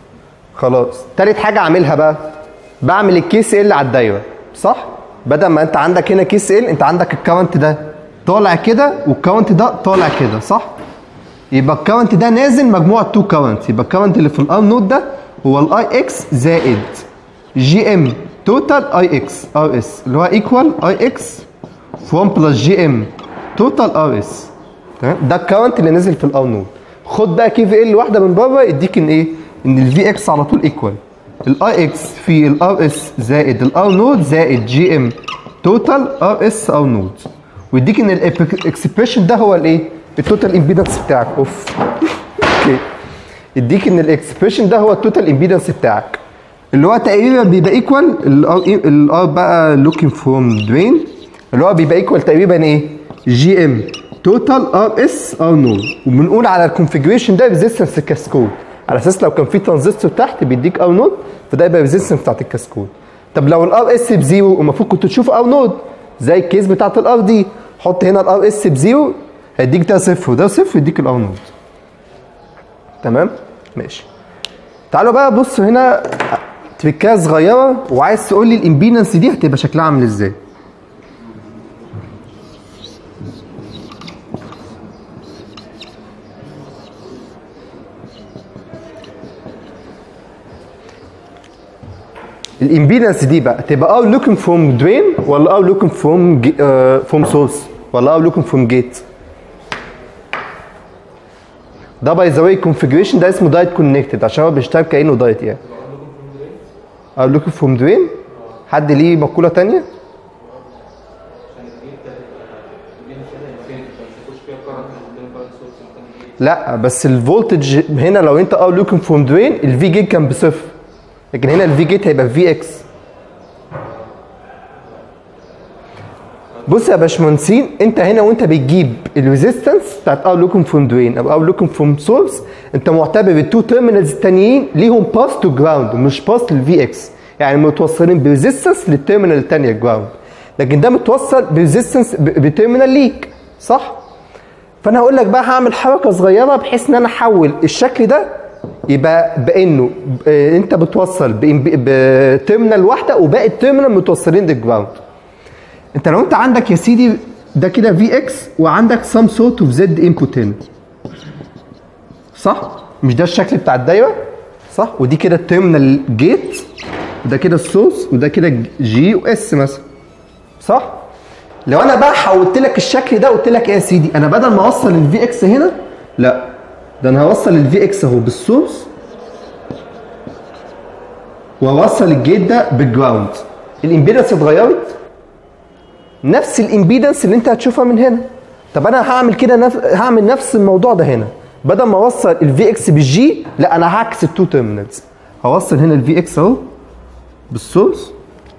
خلاص تالت حاجه اعملها بقى بعمل الكيس ال على الدايره صح بدل ما انت عندك هنا كيس ال انت عندك الكاونت ده طالع كده والكاونت ده طالع كده صح يبقى الكاونت ده نازل مجموع التو كاونت يبقى الكاونت اللي في الار نود ده هو الاي اكس زائد جي ام توتال اي اكس ار اس اللي هو ايكوال اي اكس في 1 بلس جي ام توتال ار اس تمام ده الكاونت اللي نزل في الار نود خد بقى كي في ال واحده من بره يديك ان ايه ان الفي اكس على طول ايكوال الاي اكس في الار اس زائد الار نود زائد جي ام توتال ار اس ار نود ويديك ان الاكسبريشن ده هو الايه التوتال امبيدنس بتاعك اوف اوكي يديك ان الاكسبريشن ده هو التوتال امبيدنس بتاعك اللي هو تقريبا بيبقى ايكوال الار بقى لوكينج فروم درين اللي هو بيبقى ايكوال تقريبا ايه جي ام توتال ار اس ار نود وبنقول على الكونفيجريشن ده ريزيستنس الكاسكود على اساس لو كان في ترانزستور تحت بيديك ار نود فده يبقى ريزيستنس بتاعت الكاسكود طب لو الار اس بزيرو المفروض كنت تشوف ار نود زي الكيس بتاعت الار دي حط هنا الار اس بزيرو هيديك ده صفر وده صفر يديك الار نود تمام ماشي تعالوا بقى بص هنا تريكايه صغيره وعايز تقول لي الامبيدنس دي هتبقى شكلها عامل ازاي الامبيدنس دي بقى تبقى ار لوكينج فروم درين ولا ار لوكينج فروم فروم سورس ولا ار لوكينج فروم جيت ده باي ذا واي كونفيجريشن ده اسمه دايت كونكتد عشان هو بيشتغل كانه دايت يعني ار لوكينج فروم درين حد ليه مقوله تانية لا بس الفولتج هنا لو انت ار لوكينج فروم درين الفي جيت كان بصفر لكن هنا الفي جيت هيبقى في اكس بص يا باشمهندسين انت هنا وانت بتجيب الريزيستنس بتاعت ار لوكينج فروم درين او ار لوكينج فروم سورس انت معتبر التو تيرمينالز التانيين ليهم باس تو جراوند ومش باس للفي اكس يعني متوصلين بريزيستنس للتيرمينال الثانيه جراوند لكن ده متوصل بريزيستنس بتيرمينال ليك صح؟ فانا هقول لك بقى هعمل حركه صغيره بحيث ان انا احول الشكل ده يبقى بانه ب- انت بتوصل بإم- بتيرمينال واحده وباقي التيرمينال متوصلين للجراوند انت لو انت عندك يا سيدي ده كده في اكس وعندك سام سورت اوف زد انبوت هنا صح مش ده الشكل بتاع الدايره صح ودي كده التيرمينال جيت وده كده السورس وده كده جي واس مثلا صح لو انا بقى حولت لك الشكل ده قلت لك ايه يا سيدي انا بدل ما اوصل الفي اكس هنا لا ده انا هوصل الفي اكس اهو بالسورس واوصل الجيت ده بالجراوند الامبيدنس اتغيرت نفس الامبيدنس اللي انت هتشوفها من هنا طب انا هعمل كده نف... هعمل نفس الموضوع ده هنا بدل ما اوصل الفي اكس بالجي لا انا هعكس التو تيرمينالز هوصل هنا الفي اكس اهو بالسورس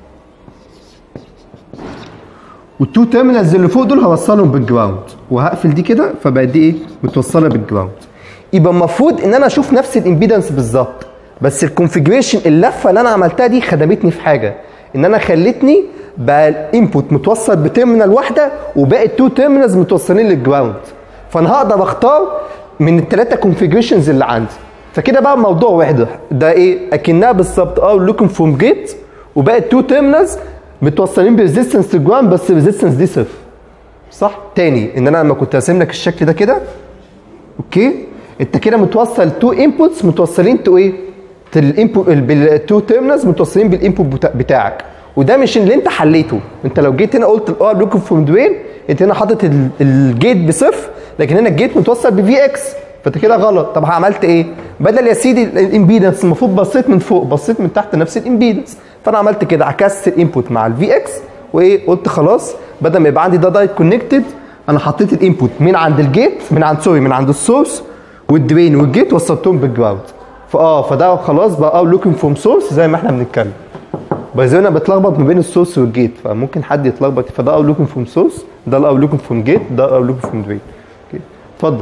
والتو تيرمينالز اللي فوق دول هوصلهم بالجراوند وهقفل دي كده فبقت دي ايه متوصله بالجراوند يبقى المفروض ان انا اشوف نفس الامبيدنس بالظبط بس الكونفيجريشن اللفه اللي انا عملتها دي خدمتني في حاجه ان انا خلتني بقى الانبوت متوصل بتيرمينال واحده وباقي التو تيرمينالز متوصلين للجراوند فانا هقدر اختار من الثلاثه كونفيجريشنز اللي عندي فكده بقى الموضوع واحد ده ايه اكنها بالظبط اه لوكينج فروم جيت وباقي التو تيرمينالز متوصلين بريزيستنس للجراوند بس الريزيستنس دي صفر صح تاني ان انا لما كنت راسم لك الشكل ده كده اوكي انت كده متوصل تو انبوتس متوصلين تو ايه الانبوت بالتو تيرمينالز متوصلين بالانبوت بتا- بتاعك وده مش اللي انت حليته انت لو جيت هنا قلت اه لوكينج فروم دوين انت هنا حاطط ال- الجيت بصفر لكن هنا الجيت متوصل بفي اكس فانت كده غلط طب عملت ايه بدل يا سيدي الامبيدنس المفروض بصيت من فوق بصيت من تحت نفس الامبيدنس فانا عملت كده عكست الانبوت مع الفي اكس وايه قلت خلاص بدل ما يبقى عندي ده دايت كونكتد انا حطيت الانبوت من عند الجيت من عند سوري من عند السورس والدرين والجيت وصلتهم بالجراوند فاه فده خلاص بقى اه لوكينج فروم سورس زي ما احنا بنتكلم باي ذا انا بتلخبط ما بين السورس والجيت فممكن حد يتلخبط فده اه لوكينج فروم سورس ده اه لوكينج فروم جيت ده اه لوكينج فروم درين اوكي اتفضل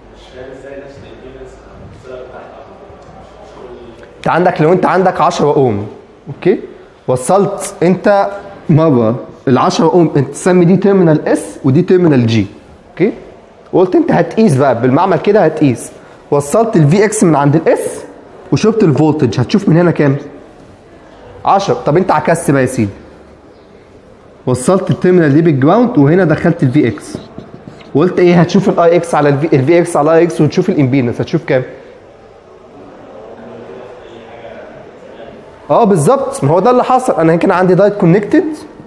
انت عندك لو انت عندك 10 اوم اوكي وصلت انت مره ال 10 اوم انت تسمي دي تيرمينال اس ودي تيرمينال جي اوكي وقلت انت هتقيس بقى بالمعمل كده هتقيس وصلت الفي اكس من عند الاس وشفت الفولتج هتشوف من هنا كام 10 طب انت عكست بقى يا سيدي وصلت التيرمينال دي بالجراوند وهنا دخلت الفي اكس وقلت ايه هتشوف الاي اكس على الفي الفي اكس على الاي اكس وتشوف الامبيدنس هتشوف كام اه بالظبط ما هو ده اللي حصل انا كان عندي دايت كونكتد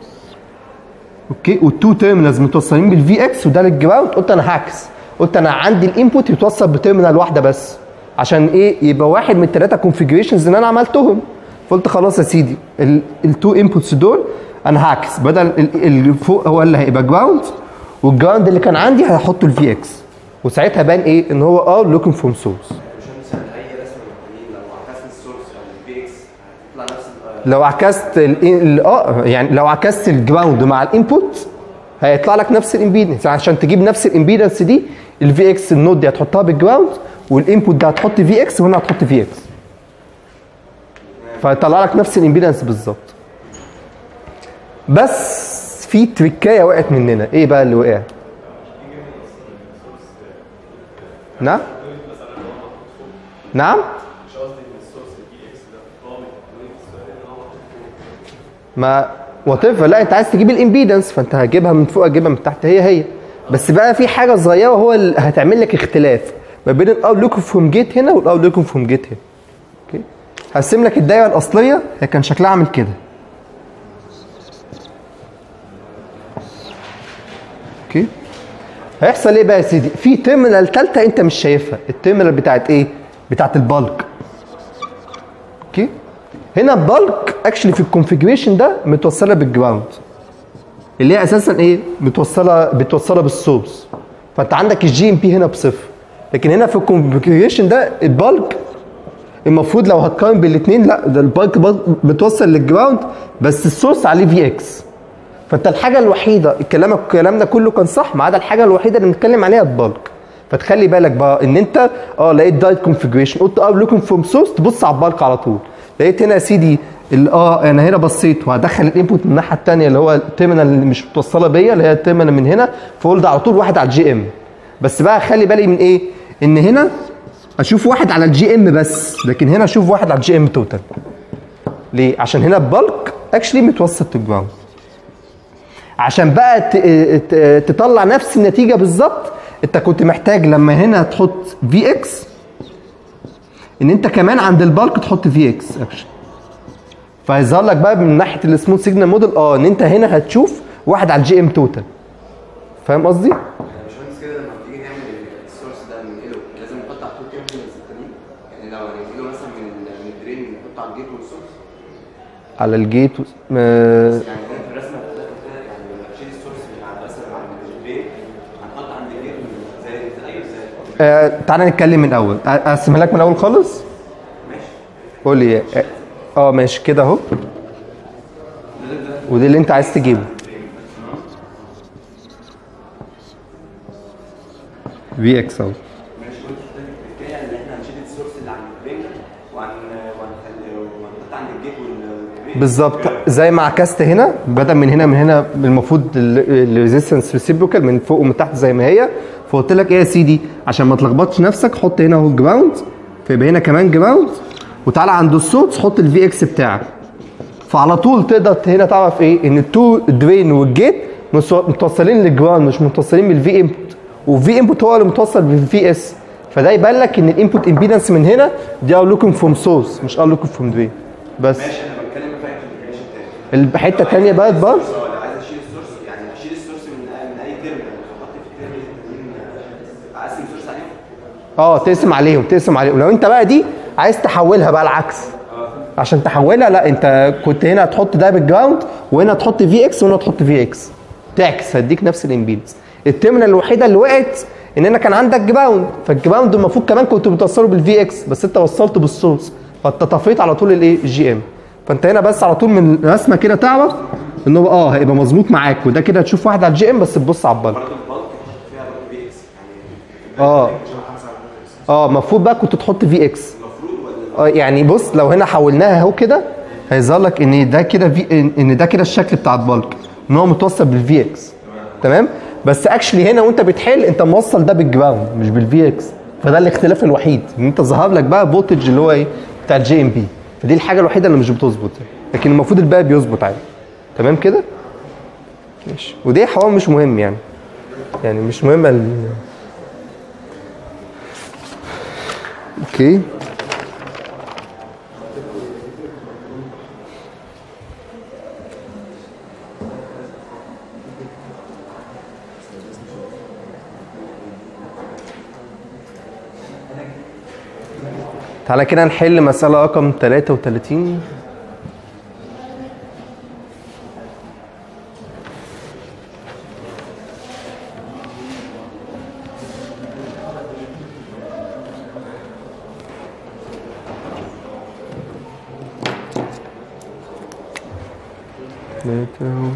اوكي والتو تيرمينالز متوصلين بالفي اكس وده للجراوند قلت انا هعكس قلت انا عندي الانبوت يتوصل بتيرمينال واحده بس عشان ايه يبقى واحد من الثلاثه كونفيجريشنز اللي انا عملتهم فقلت خلاص يا سيدي التو انبوتس دول انا هعكس بدل ال- اللي فوق هو اللي هيبقى جراوند والجراوند اللي كان عندي هحطه الفي اكس وساعتها بان ايه ان هو اه لوكينج فروم سورس مش مثلا اي رسمه محتاجين لو عكسنا السورس او البي اكس هتطلع نفس ال- لو عكست ال ال- اه يعني لو عكست الجراوند مع الانبوت هيطلع لك نفس الامبيدنس عشان تجيب نفس الامبيدنس دي الفي اكس النود دي هتحطها بالجراوند والانبوت ده هتحط في اكس وهنا هتحط في اكس فيطلع لك نفس الامبيدنس بالظبط بس في تريكايه وقعت مننا ايه بقى اللي وقع نعم نعم ما وات لا انت عايز تجيب الامبيدنس فانت هتجيبها من فوق هتجيبها من تحت هي هي بس بقى في حاجه صغيره هو اللي هتعمل لك اختلاف ما بين الاول لوكينج فروم جيت هنا والاول لوكينج فروم جيت هنا اوكي هرسم لك الدايره الاصليه هي كان شكلها عامل كده اوكي هيحصل ايه بقى يا سيدي في تيرمينال ثالثه انت مش شايفها التيرمينال بتاعت ايه بتاعت البالك اوكي هنا البالك اكشلي في الكونفيجريشن ده متوصله بالجراوند اللي هي اساسا ايه متوصله بتوصلها بالسورس فانت عندك الجي ام بي هنا بصفر لكن هنا في الكونفيجريشن ده البالك المفروض لو هتقارن بالاثنين لا ده البالك بال- متوصل للجراوند بس السورس عليه في اكس فانت الحاجه الوحيده الكلام الكلام ده كله كان صح ما عدا الحاجه الوحيده اللي بنتكلم عليها البالك فتخلي بالك بقى ان انت اه لقيت دايت كونفيجريشن قلت اه لوكينج فروم سورس تبص على البالك على طول لقيت هنا يا سيدي ال- اه انا هنا بصيت وهدخل الانبوت من الناحيه الثانيه اللي هو التيرمينال اللي مش متوصله بيا اللي هي التيرمينال من هنا فقلت على طول واحد على الجي ام بس بقى خلي بالي من ايه ان هنا اشوف واحد على الجي ام بس لكن هنا اشوف واحد على الجي ام توتال ليه عشان هنا البالك اكشلي متوسط للجراوند عشان بقى ت- ت- تطلع نفس النتيجه بالظبط انت كنت محتاج لما هنا تحط في اكس ان انت كمان عند البالك تحط في اكس اكشن فهيظهر لك بقى من ناحيه السموث سيجنال موديل اه ان انت هنا هتشوف واحد على الجي ام توتال فاهم قصدي؟ يعني مش مهندس كده لما بتيجي نعمل السورس ده ننقله لازم نحط على طول تيرمينالز التانيين يعني لو هننقله مثلا من ال- من الدرين نحطه على الجيت والسورس على الجيت و... م- يعني هنا في الرسمه بتاعتك كده يعني لما تشيل السورس من على مثلا عند الدرين هنحط عند الجيت زي زي ايوه زي آه تعالى نتكلم من الاول أ- اقسمها لك من الاول خالص ماشي قول لي اه آه، ماشي كده اهو ودي اللي انت عايز تجيبه في اكس اهو ماشي قلت الحكايه ان احنا هنشيل السورس اللي عند الدرين وهن وهنخلي وهنحط عند الجيت والدرين بالظبط زي ما عكست هنا بدل من هنا من هنا المفروض الريزيستنس ريسيبروكال من فوق ومن تحت زي ما هي فقلت لك ايه يا سيدي عشان ما تلخبطش نفسك حط هنا اهو جراوند فيبقى هنا كمان جراوند وتعالى عند الصوت حط الفي اكس بتاعك فعلى طول تقدر هنا تعرف ايه ان التو درين والجيت مس- متوصلين للجراوند مش متوصلين بالفي انبوت والفي انبوت هو اللي متوصل بالفي اس فده يبان لك ان الانبوت امبيدنس من هنا دي ار لوكينج فروم سورس مش ار لوكينج فروم درين بس ماشي انا بتكلم في الكونفيجريشن تاني الحته الثانيه بقى بار اه لو عايز اشيل السورس يعني اشيل السورس من من اي تيرمينال احط في التيرمينال التانيين اقسم السورس عليهم اه تقسم عليهم تقسم عليهم لو انت بقى دي عايز تحولها بقى العكس عشان تحولها لا انت كنت هنا هتحط ده بالجراوند وهنا تحط في اكس وهنا تحط في اكس تعكس هديك نفس الامبيدنس التيرمينال الوحيده اللي وقعت ان انا كان عندك جراوند فالجراوند المفروض كمان كنت بتوصله بالفي اكس بس انت وصلته بالسورس فانت طفيت على طول الايه الجي ام فانت هنا بس على طول من رسمه كده تعرف ان هو اه هيبقى مظبوط معاك وده كده هتشوف واحد على الجي ام بس تبص على البلك برضه البلك فيها برضه في اكس يعني اه اه المفروض بقى كنت تحط في اكس المفروض ولا اه يعني بص لو هنا حولناها اهو كده هيظهر لك ان ده كده في إن- ان ده كده الشكل بتاع البلك ان هو متوصل بالفي اكس تمام بس اكشلي هنا وانت بتحل انت موصل ده بالجراوند مش بالفي اكس فده الاختلاف الوحيد ان انت ظهر لك بقى فولتج اللي هو ايه بتاع الجي ام بي فدي الحاجه الوحيده اللي مش بتظبط لكن المفروض الباقي بيظبط عادي تمام كده ماشي ودي حوار مش مهم يعني يعني مش مهم ال... اوكي تعالى كده نحل مسألة رقم 33 تلاتة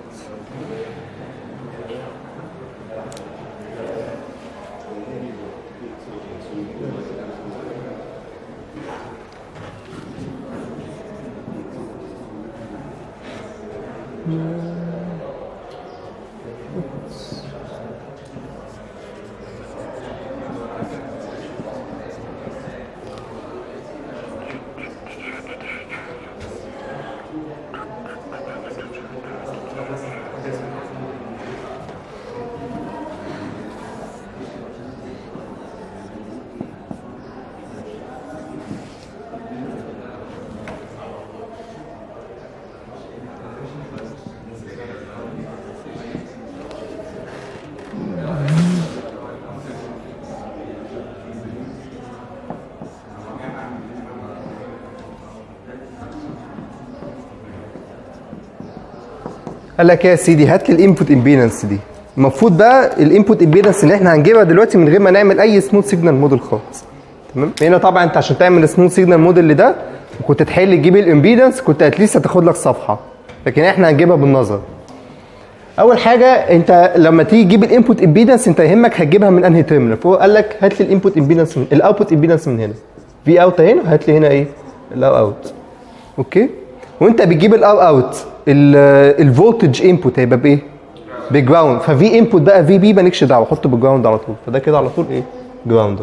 قال لك يا سيدي هات لي الانبوت امبيدنس دي المفروض بقى الانبوت امبيدنس اللي احنا هنجيبها دلوقتي من غير ما نعمل اي سموث سيجنال موديل خالص تمام هنا طبعا انت عشان تعمل سموث سيجنال موديل لده وكنت تحل تجيب الامبيدنس كنت اتليست هتاخد لك صفحه لكن احنا هنجيبها بالنظر اول حاجه انت لما تيجي تجيب الانبوت امبيدنس انت يهمك هتجيبها من انهي تيرمينال فهو قال لك هات لي الانبوت امبيدنس من الاوتبوت امبيدنس من هنا في اوت هنا هات لي هنا ايه الاو اوت اوكي وانت بتجيب الاو اوت الفولتج انبوت هيبقى بايه بجراوند ففي انبوت بقى في بي مالكش دعوه حطه بالجراوند على طول فده كده على طول ايه جراوند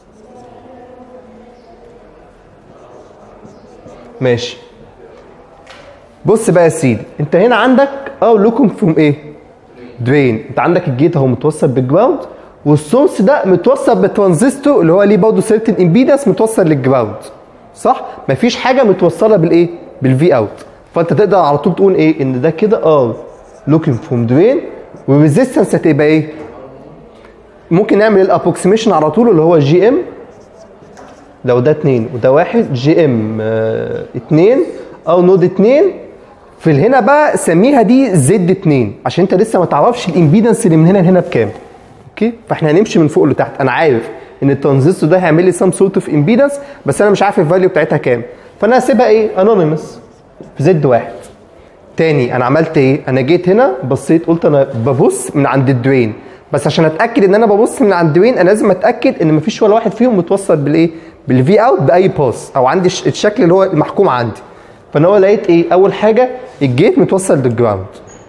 ماشي بص بقى يا سيدي انت هنا عندك اه لكم فروم ايه درين انت عندك الجيت اهو متوصل بالجراوند والسورس ده متوصل بترانزستور اللي هو ليه برضه سيرتن امبيدنس متوصل للجراوند صح مفيش حاجه متوصله بالايه بالفي اوت فانت تقدر على طول تقول ايه ان ده كده اه لوكينج فروم درين والريزيستنس هتبقى ايه ممكن نعمل الابروكسيميشن على طول اللي هو جي ام لو ده 2 وده واحد جي ام 2 او نود 2 في هنا بقى سميها دي زد 2 عشان انت لسه ما تعرفش الامبيدنس اللي من هنا لهنا بكام اوكي فاحنا هنمشي من فوق لتحت انا عارف ان الترانزستور ده هيعمل لي سام سورت اوف امبيدنس بس انا مش عارف الفاليو بتاعتها كام فانا هسيبها ايه انونيمس في زد واحد تاني انا عملت ايه انا جيت هنا بصيت قلت انا ببص من عند الدرين بس عشان اتاكد ان انا ببص من عند الدرين انا لازم اتاكد ان مفيش ولا واحد فيهم متوصل بالايه بالفي اوت باي باس او عندي الش- الشكل اللي هو المحكوم عندي فانا هو لقيت ايه اول حاجه الجيت متوصل للجراوند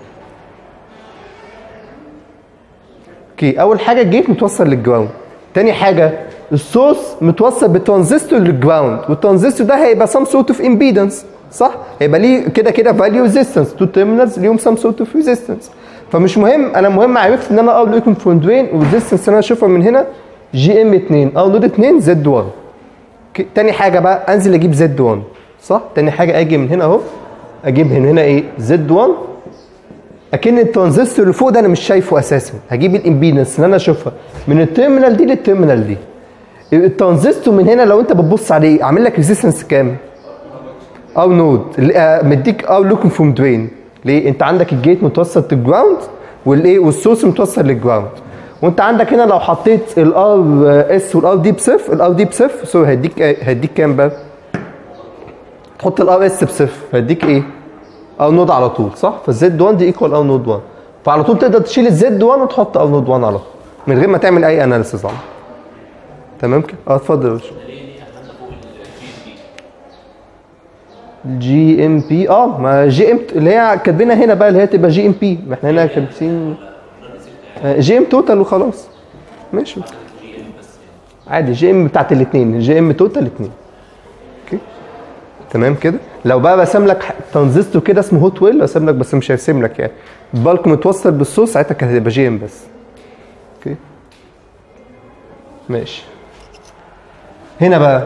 اوكي اول حاجه الجيت متوصل للجراوند تاني حاجه السورس متوصل بالترانزستور للجراوند والترانزستور ده هيبقى سام سورت اوف امبيدنس صح هيبقى ليه كده كده فاليو ريزيستنس تو تيرمينالز ليهم سام سورت اوف ريزيستنس فمش مهم انا مهم عرفت ان انا اه ليكم فروم درين والريزيستنس اللي انا اشوفها من هنا جي ام 2 او نود 2 زد 1 اوكي تاني حاجه بقى انزل اجيب زد 1 صح تاني حاجه اجي من هنا اهو اجيب من هنا ايه زد 1 اكن الترانزستور اللي فوق ده انا مش شايفه اساسا هجيب الامبيدنس اللي انا اشوفها من التيرمينال دي للتيرمينال دي الترانزستور من هنا لو انت بتبص عليه عامل لك ريزيستنس كام او نود اللي- آه، مديك او لوكم فروم درين ليه انت عندك الجيت متوصل للجراوند والايه والسورس متوصل للجراوند وانت عندك هنا لو حطيت الار اس والار دي بصفر الار دي بصفر سوري هيديك آه، هيديك كام بقى تحط الار اس بصفر هيديك ايه او نود على طول صح فالزد 1 دي ايكوال او نود 1 فعلى طول تقدر تشيل الزد 1 وتحط او نود 1 على طول من غير ما تعمل اي اناليسيس على طول. تمام كده اه اتفضل يا باشا جي ام بي اه ما جي ام اللي هي كاتبينها هنا بقى اللي هي تبقى جي ام بي ما احنا هنا كاتبين جي ام توتال وخلاص ماشي عادي جي ام بتاعت الاثنين جي ام توتال اثنين اوكي تمام كده لو بقى برسم لك ح- ترانزستور كده اسمه هوت ويل ارسم لك بس مش هرسم لك يعني البالك متوصل بالصوص ساعتها كانت هتبقى جي ام بس اوكي ماشي هنا بقى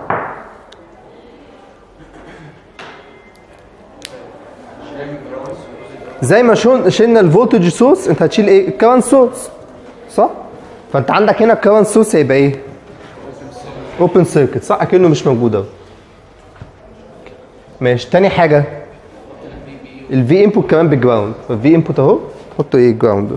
زي ما شون شلنا الفولتج سورس انت هتشيل ايه الكرنت سورس صح فانت عندك هنا الكرنت سورس هيبقى ايه اوبن سيركت صح اكنه مش موجود اهو ماشي تاني حاجه الفي انبوت كمان بالجراوند الفي انبوت اهو تحط ايه جراوند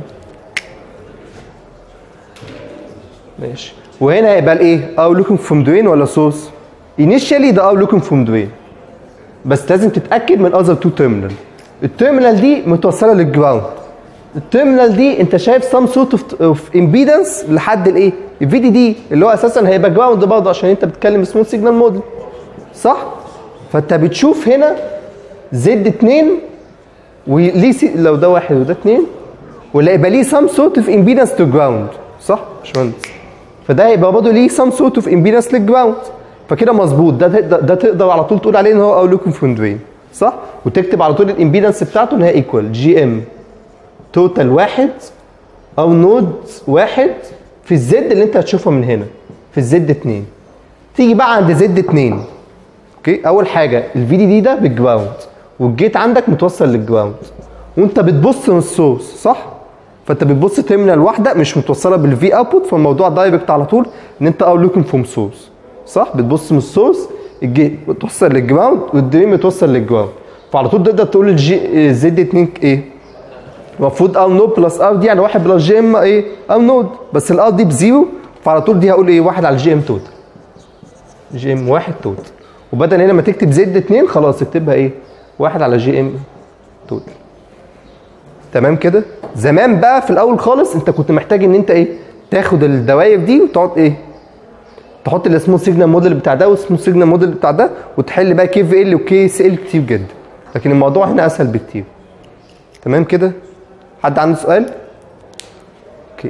ماشي وهنا هيبقى الايه او لوكينج فروم درين ولا سورس انيشالي ده او لوكينج فروم درين بس لازم تتاكد من اذر تو تيرمينال التيرمينال دي متوصله للجراوند التيرمينال دي انت شايف سام سورت اوف امبيدنس لحد الايه الفي دي دي اللي هو اساسا هيبقى جراوند برضه عشان انت بتتكلم سمول سيجنال موديل صح فانت بتشوف هنا زد 2 وليه سي لو ده واحد وده اتنين ولا يبقى ليه سام سورت اوف امبيدنس تو جراوند صح يا باشمهندس فده هيبقى برضه ليه سام سورت اوف امبيدنس للجراوند فكده مظبوط ده تقدر ده تقدر على طول تقول عليه ان هو او لوكم فوندرين صح وتكتب على طول الامبيدنس بتاعته ان هي ايكوال جي ام توتال واحد او نود واحد في الزد اللي انت هتشوفها من هنا في الزد 2 تيجي بقى عند زد 2 اوكي اول حاجه الفي دي دي ده بالجراوند والجيت عندك متوصل للجراوند وانت بتبص من السورس صح فانت بتبص تيرمينال واحده مش متوصله بالفي اوتبوت فالموضوع دايركت على طول ان انت او لوكينج فروم سورس صح بتبص من السورس الجيت متوصل للجراوند والدرين متوصل للجراوند فعلى طول تقدر تقول الجي زد 2 ايه المفروض ار نود بلس ار دي يعني واحد بلس جي ام ايه ار نود بس الار دي بزيرو فعلى طول دي هقول ايه واحد على الجي ام توتال جي ام واحد توتال وبدل هنا ما تكتب زد 2 خلاص اكتبها ايه واحد على جي ام توتال تمام كده زمان بقى في الاول خالص انت كنت محتاج ان انت ايه تاخد الدوائر دي وتقعد ايه تحط السمول سيجنال موديل بتاع ده والسمول سيجنال موديل بتاع ده وتحل بقى كي في ال وكي اس ال كتير جدا لكن الموضوع هنا اسهل بكتير تمام كده حد عنده سؤال اوكي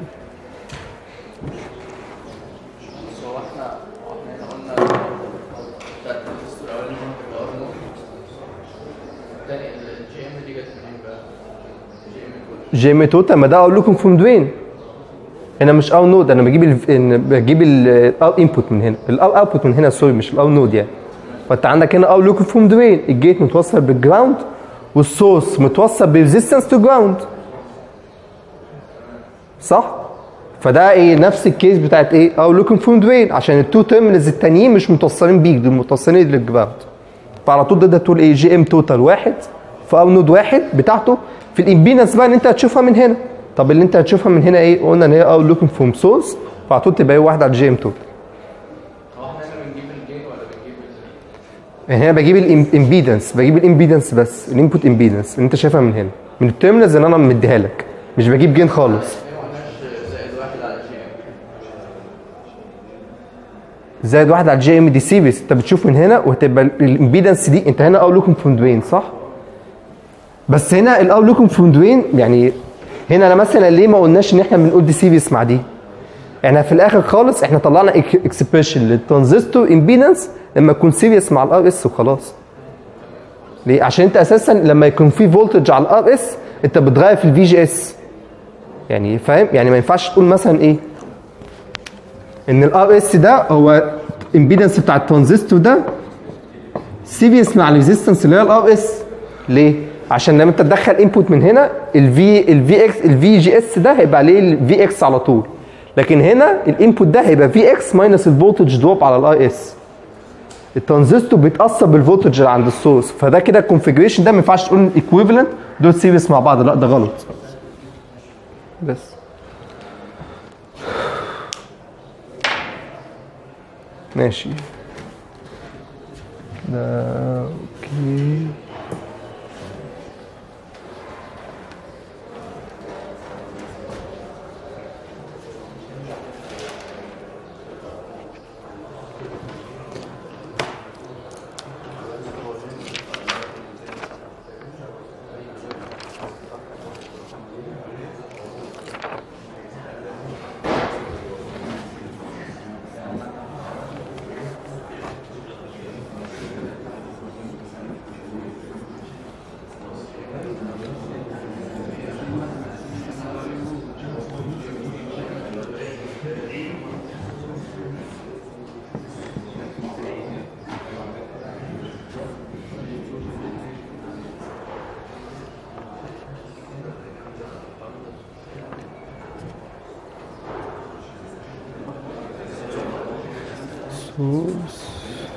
بس هو احنا هو احنا هنا قلنا بتاعت التستور الاولاني هتبقى ار نوت الثاني الجي ام دي جت منين بقى؟ الجي ام كود جي ام توتال ما ده اقول لكم فروم دوين هنا مش او نود انا بجيب ال إن بجيب الاو انبوت من هنا الاو اوتبوت من هنا سوري مش الاو نود يعني فانت عندك هنا او لوكم فروم دوين الجيت متوصل بالجراوند والسورس متوصل بريزيستنس تو جراوند صح فده ايه نفس الكيس بتاعت ايه او لوكم فروم دوين عشان التو تيرمينالز التانيين مش متوصلين بيك دول متوصلين للجراوند فعلى طول تقدر تقول ايه جي ام توتال واحد في او نود واحد بتاعته في الامبيدنس بقى ان انت هتشوفها من هنا طب اللي انت هتشوفها من هنا ايه قلنا ان هي او لوكينج فروم سورس فعلى طول تبقى ايه واحده على الجي ام توتال هو احنا هنا بنجيب الجين ولا بنجيب ال يعني هنا بجيب الامبيدنس بجيب الامبيدنس بس الانبوت امبيدنس اللي انت شايفها من هنا من التيرمينالز اللي انا مديها لك مش بجيب جين خالص هي ما قلناش زائد واحد على الجي ام زائد واحد على الجي ام دي سيريس انت بتشوف من هنا وهتبقى الامبيدنس دي انت هنا او لوكينج فروم دوين صح؟ بس هنا الاو لوكينج فروم دوين يعني هنا انا مثلا ليه ما قلناش ان احنا بنقول دي سيريس مع دي؟ احنا في الاخر خالص احنا طلعنا اكسبريشن للترانزستور امبيدنس لما يكون سيريس مع الار اس وخلاص. ليه؟ عشان انت اساسا لما يكون في فولتج على الار اس انت بتغير في الفي جي اس. يعني فاهم؟ يعني ما ينفعش تقول مثلا ايه؟ ان الار اس ده هو امبيدنس بتاع الترانزستور ده سيريس مع الريزيستنس اللي هي الار اس ليه؟ عشان لما انت تدخل انبوت من هنا الفي الفي اكس الفي جي اس ده هيبقى عليه الفي اكس على طول لكن هنا الانبوت ده هيبقى في اكس ماينس الفولتج دروب على الاي اس الترانزستور بيتاثر بالفولتج اللي عند السورس فده كده الكونفجريشن ده ما ينفعش تقول ايكويفالنت دول سيريس مع بعض لا ده غلط بس ماشي ده اوكي source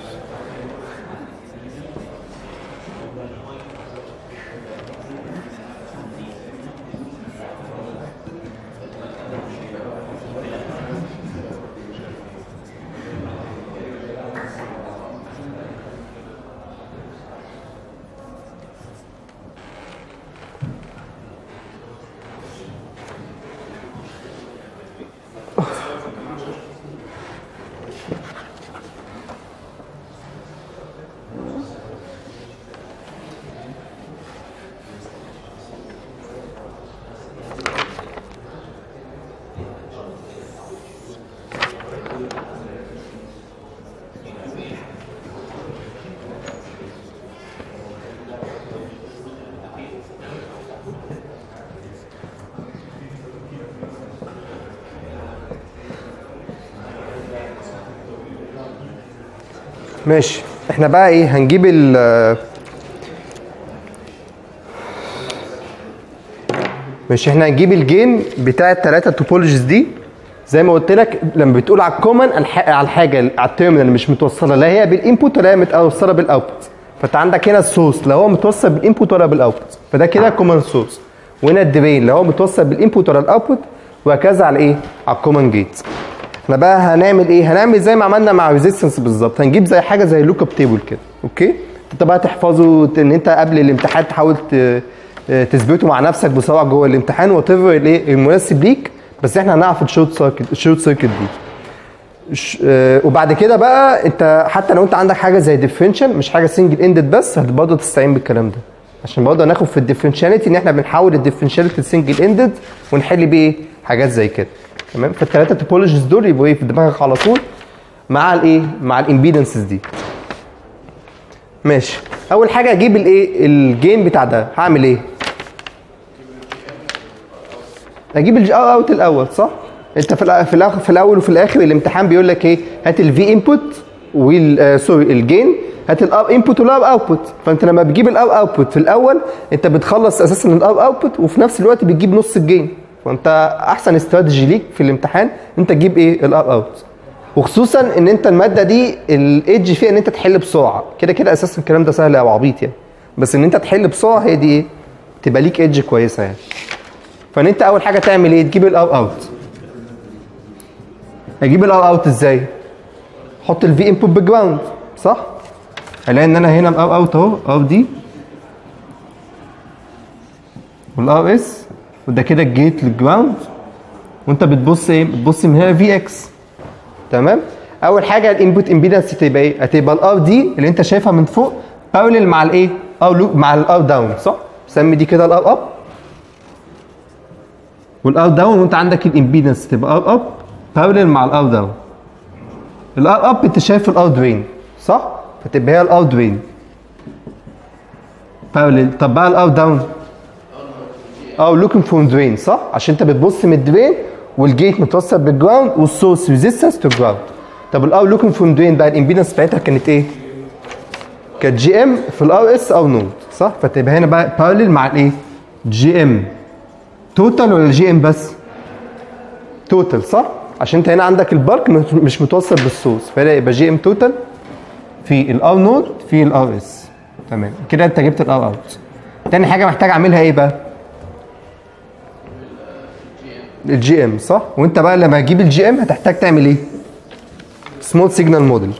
ماشي احنا بقى ايه هنجيب ال ماشي احنا هنجيب الجين بتاع الثلاثه توبولوجيز دي زي ما قلت لك لما بتقول على الكومن على الحاجه على التيرمينال اللي مش متوصله لا هي بالانبوت ولا هي متوصله بالاوتبوت فانت عندك هنا السورس لا هو متوصل بالانبوت ولا بالاوتبوت فده كده كومن سورس وهنا الدرين لا هو متوصل بالانبوت ولا الاوتبوت وهكذا على ايه على الكومن جيت احنا بقى هنعمل ايه هنعمل زي ما عملنا مع ريزيستنس بالظبط هنجيب زي حاجه زي لوك اب تيبل كده اوكي انت بقى تحفظه ان انت قبل الامتحان تحاول ت- تثبته مع نفسك بسرعه جوه الامتحان وات ايفر الايه المناسب ليك بس احنا هنعرف الشورت سيركت الشورت سيركت دي ش- آه، وبعد كده بقى انت حتى لو انت عندك حاجه زي ديفرنشال مش حاجه سنجل اندد بس هت برضه تستعين بالكلام ده عشان برضه هناخد في الديفرنشاليتي ان احنا بنحول الديفرنشاليتي لسنجل اندد ونحل بيه ايه حاجات زي كده تمام فالثلاثه توبولوجيز دول يبقوا ايه في دماغك على طول مع الايه مع الامبيدنسز دي ماشي اول حاجه اجيب الايه الجين بتاع ده هعمل ايه اجيب الجي اوت الاول صح انت في الأ- في الاخر في الاول وفي الاخر الامتحان بيقول لك ايه هات الفي انبوت وال آه، سوري الجين هات الاب انبوت والاب اوتبوت فانت لما بتجيب الاب اوتبوت في الاول انت بتخلص اساسا الاب اوتبوت وفي نفس الوقت بتجيب نص الجين فانت احسن استراتيجي ليك في الامتحان انت تجيب ايه الاب اوت وخصوصا ان انت الماده دي الايدج فيها ان انت تحل بسرعه كده كده اساسا الكلام ده سهل او عبيط يعني بس ان انت تحل بسرعه هي دي ايه تبقى ليك ايدج كويسه يعني فان انت اول حاجه تعمل ايه تجيب الاو اوت اجيب الاو اوت ازاي احط الفي انبوت بالجراوند صح الاقي ان انا هنا الاو اوت اهو او دي والاو اس وده كده الجيت للجراوند وانت بتبص ايه بتبص من هنا في اكس تمام اول حاجه الانبوت امبيدنس تبقى ايه هتبقى الار دي اللي انت شايفها من فوق بارلل مع الايه او لو مع الار داون صح سمي دي كده الار اب والار داون وانت عندك الامبيدنس تبقى ار اب بارلل مع الار داون الار اب انت شايف الار درين صح فتبقى هي الار درين بارلل طب بقى الار داون اه لوكينج فروم درين صح عشان انت بتبص من الدرين والجيت متوصل بالجراوند والسورس ريزيستنس تو جراوند طب الار لوكينج فروم درين بقى الامبيدنس بتاعتها كانت ايه كانت جي ام في الار اس او نود صح فتبقى هنا بقى بارلل مع الايه جي ام توتال ولا جي ام بس توتال صح عشان انت هنا عندك البارك مش- مش متوصل بالسورس فهنا يبقى جي ام توتال في الار نود في الار اس تمام كده انت جبت الار اوت تاني حاجه محتاج اعملها ايه بقى الجي ام صح وانت بقى لما تجيب الجي ام هتحتاج تعمل ايه سمول سيجنال موديل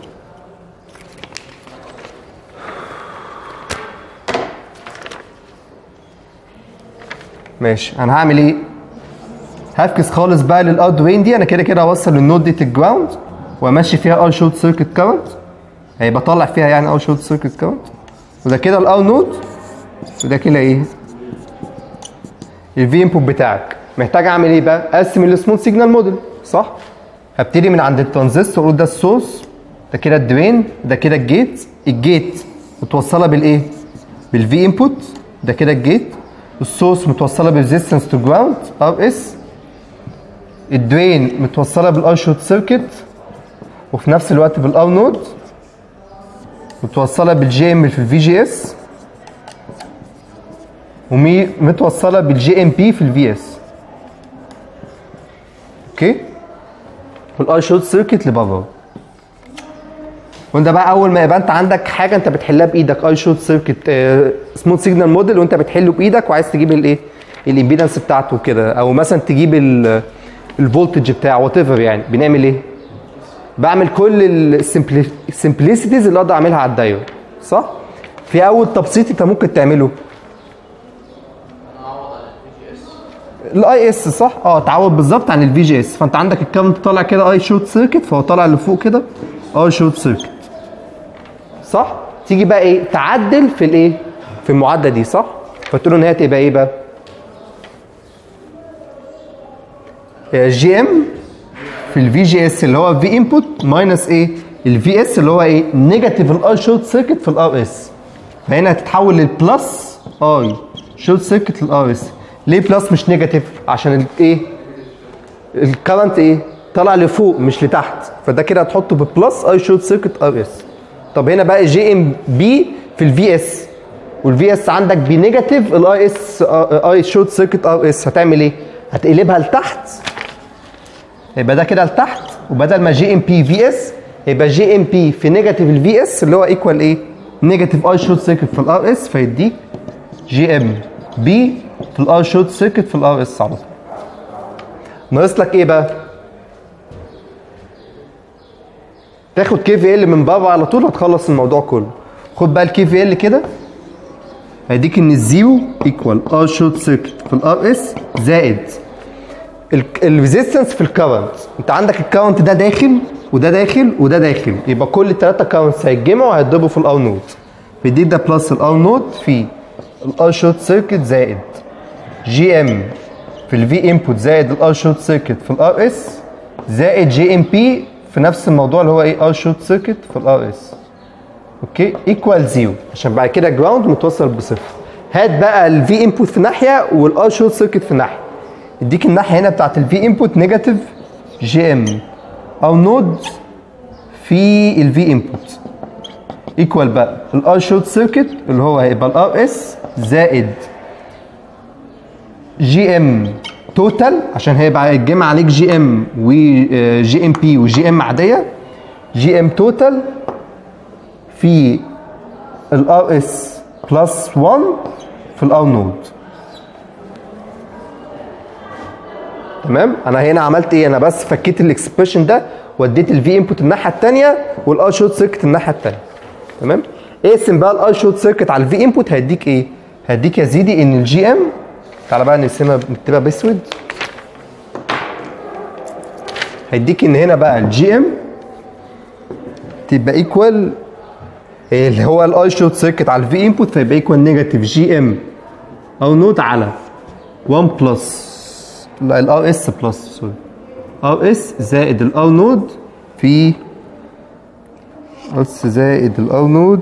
ماشي انا هعمل ايه هفكس خالص بقى للارد وين دي انا كده كده هوصل النود دي الجراوند وامشي فيها ار شورت سيركت كارنت هيبقى طالع فيها يعني ار شورت سيركت كارنت وده كده الار نود وده كده ايه الفي انبوت بتاعك محتاج اعمل ايه بقى اقسم السمول سيجنال موديل صح هبتدي من عند الترانزستور اقول ده السورس ده كده الدرين ده كده الجيت الجيت متوصله بالايه بالفي انبوت ده كده الجيت السورس متوصله بالريزيستنس تو جراوند ار اس الدرين متوصله بالار شورت سيركت وفي نفس الوقت بالار نود متوصله بالجي ام في الفي جي اس ومي متوصله بالجي ام بي في الفي اس اوكي والار شورت سيركت لبره وانت بقى اول ما يبقى انت عندك حاجه انت بتحلها بايدك اي شوت سيركت سموث سيجنال موديل وانت بتحله بايدك وعايز تجيب الايه الامبيدنس بتاعته كده او مثلا تجيب الفولتج بتاعه وات ايفر يعني بنعمل ايه بعمل كل السمبليسيتيز اللي اقدر اعملها على الدايره صح في اول تبسيط انت ممكن تعمله انا اعوض على البي جي اس الاي اس صح اه تعوض بالظبط عن الفي جي اس فانت عندك الكاونت طالع كده اي شوت سيركت فهو طالع لفوق كده اي شوت سيركت صح تيجي بقى ايه تعدل في الايه في المعادله دي صح فتقول ان هي تبقى ايه بقى جي ام في الفي جي اس اللي هو في انبوت ماينس ايه الفي اس اللي هو ايه نيجاتيف الاي شورت سيركت في الار اس فهنا هتتحول للبلس اي شورت سيركت للار اس ليه بلس مش نيجاتيف عشان الايه الكرنت ايه طالع لفوق مش لتحت فده كده هتحطه ببلس اي شورت سيركت ار اس طب هنا بقى جي ام بي في الفي اس والفي اس عندك بنيجاتيف الاي اس اي شورت سيركت ار اس هتعمل ايه هتقلبها لتحت يبقى ده كده لتحت وبدل ما جي ام بي في اس يبقى جي ام بي في نيجاتيف الفي اس اللي هو ايكوال ايه نيجاتيف اي شورت سيركت في الار اس فيديك جي ام بي في الار شورت سيركت في الار اس على طول ناقص لك ايه بقى تاخد كي في ال من بره على طول هتخلص الموضوع كله خد بقى الكي في ال كده هيديك ان الزيرو ايكوال ار شورت سيركت في الار اس زائد الريزيستنس في الكرنت انت عندك الكرنت ده داخل وده داخل وده داخل يبقى كل الثلاثه كرنتس هيتجمعوا هيتضربوا في الار نوت فيديك ده بلس الار نوت في الار شورت سيركت زائد جي ام في الفي انبوت زائد الار شورت سيركت في الار اس زائد جي ام بي في نفس الموضوع اللي هو ايه ار شورت سيركت في الار اس اوكي ايكوال زيرو عشان بعد كده جراوند متوصل بصفر هات بقى الفي انبوت في ناحيه والار شورت سيركت في ناحيه يديك الناحيه هنا بتاعت الفي انبوت نيجاتيف جي ام او نود في الفي انبوت ايكوال بقى الار شورت سيركت اللي هو هيبقى الار اس زائد جي ام توتال عشان هيبقى يتجمع عليك جي ام وجي ام بي وجي ام عاديه جي ام توتال في الار اس بلس 1 في الار نود تمام انا هنا عملت ايه انا بس فكيت الاكسبريشن ده وديت الفي انبوت الناحيه الثانيه والار شورت سيركت الناحيه الثانيه تمام اقسم بقى الار شورت سيركت على الفي انبوت هيديك ايه هيديك يا سيدي ان الجي ام تعالى بقى نرسمها نكتبها باسود هيديك ان هنا بقى الجي ام تبقى ايكوال اللي هو الاي شورت سيركت على الفي انبوت فيبقى ايكوال نيجاتيف جي ام او نوت على 1 بلس لا الار اس بلس سوري ار اس زائد الار نود في اس زائد الار نود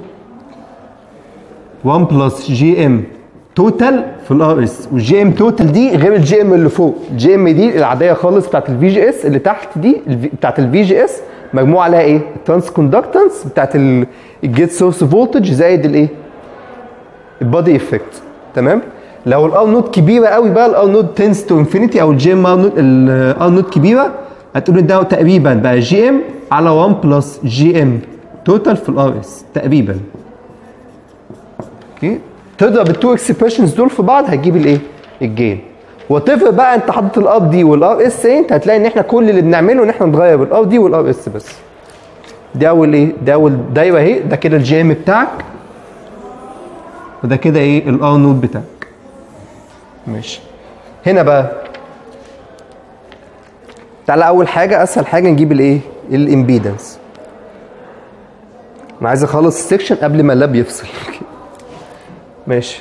1 بلس جي ام توتال في الار اس والجي ام توتال دي غير الجي ام اللي فوق الجي ام دي العاديه خالص بتاعت الفي جي اس اللي تحت دي الفي- بتاعت الفي جي اس مجموع عليها ايه الترانس كوندكتنس بتاعت الجيت سورس فولتج زائد الايه البادي افكت تمام لو الار نوت كبيره قوي بقى الار نوت تنس تو انفينيتي او الجي ام الار نوت كبيره هتقول ان ده تقريبا بقى جي ام على 1 بلس جي ام توتال في الار اس تقريبا اوكي تضرب التو اكسبريشنز دول في بعض هتجيب الايه الجين وتفرق بقى انت حاطط الار دي والار اس ايه انت هتلاقي ان احنا كل اللي بنعمله ان احنا نغير الار دي والار اس بس دي اول ايه ده اول دايره اهي ده كده الجي ام بتاعك وده كده ايه الار نود بتاعك ماشي هنا بقى تعالى اول حاجه اسهل حاجه نجيب الايه الامبيدنس انا عايز اخلص السكشن قبل ما اللاب يفصل ماشي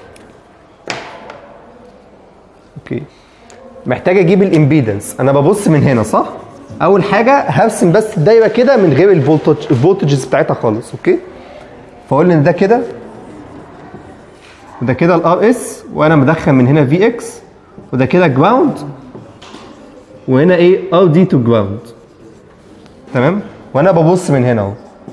اوكي محتاج اجيب الامبيدنس انا ببص من هنا صح اول حاجه هرسم بس الدايره كده من غير الفولتج الفولتجز بتاعتها خالص اوكي فاقول ان ده كده وده كده الار اس وانا مدخل من هنا في اكس وده كده جراوند وهنا ايه ار دي تو جراوند تمام وانا ببص من هنا اهو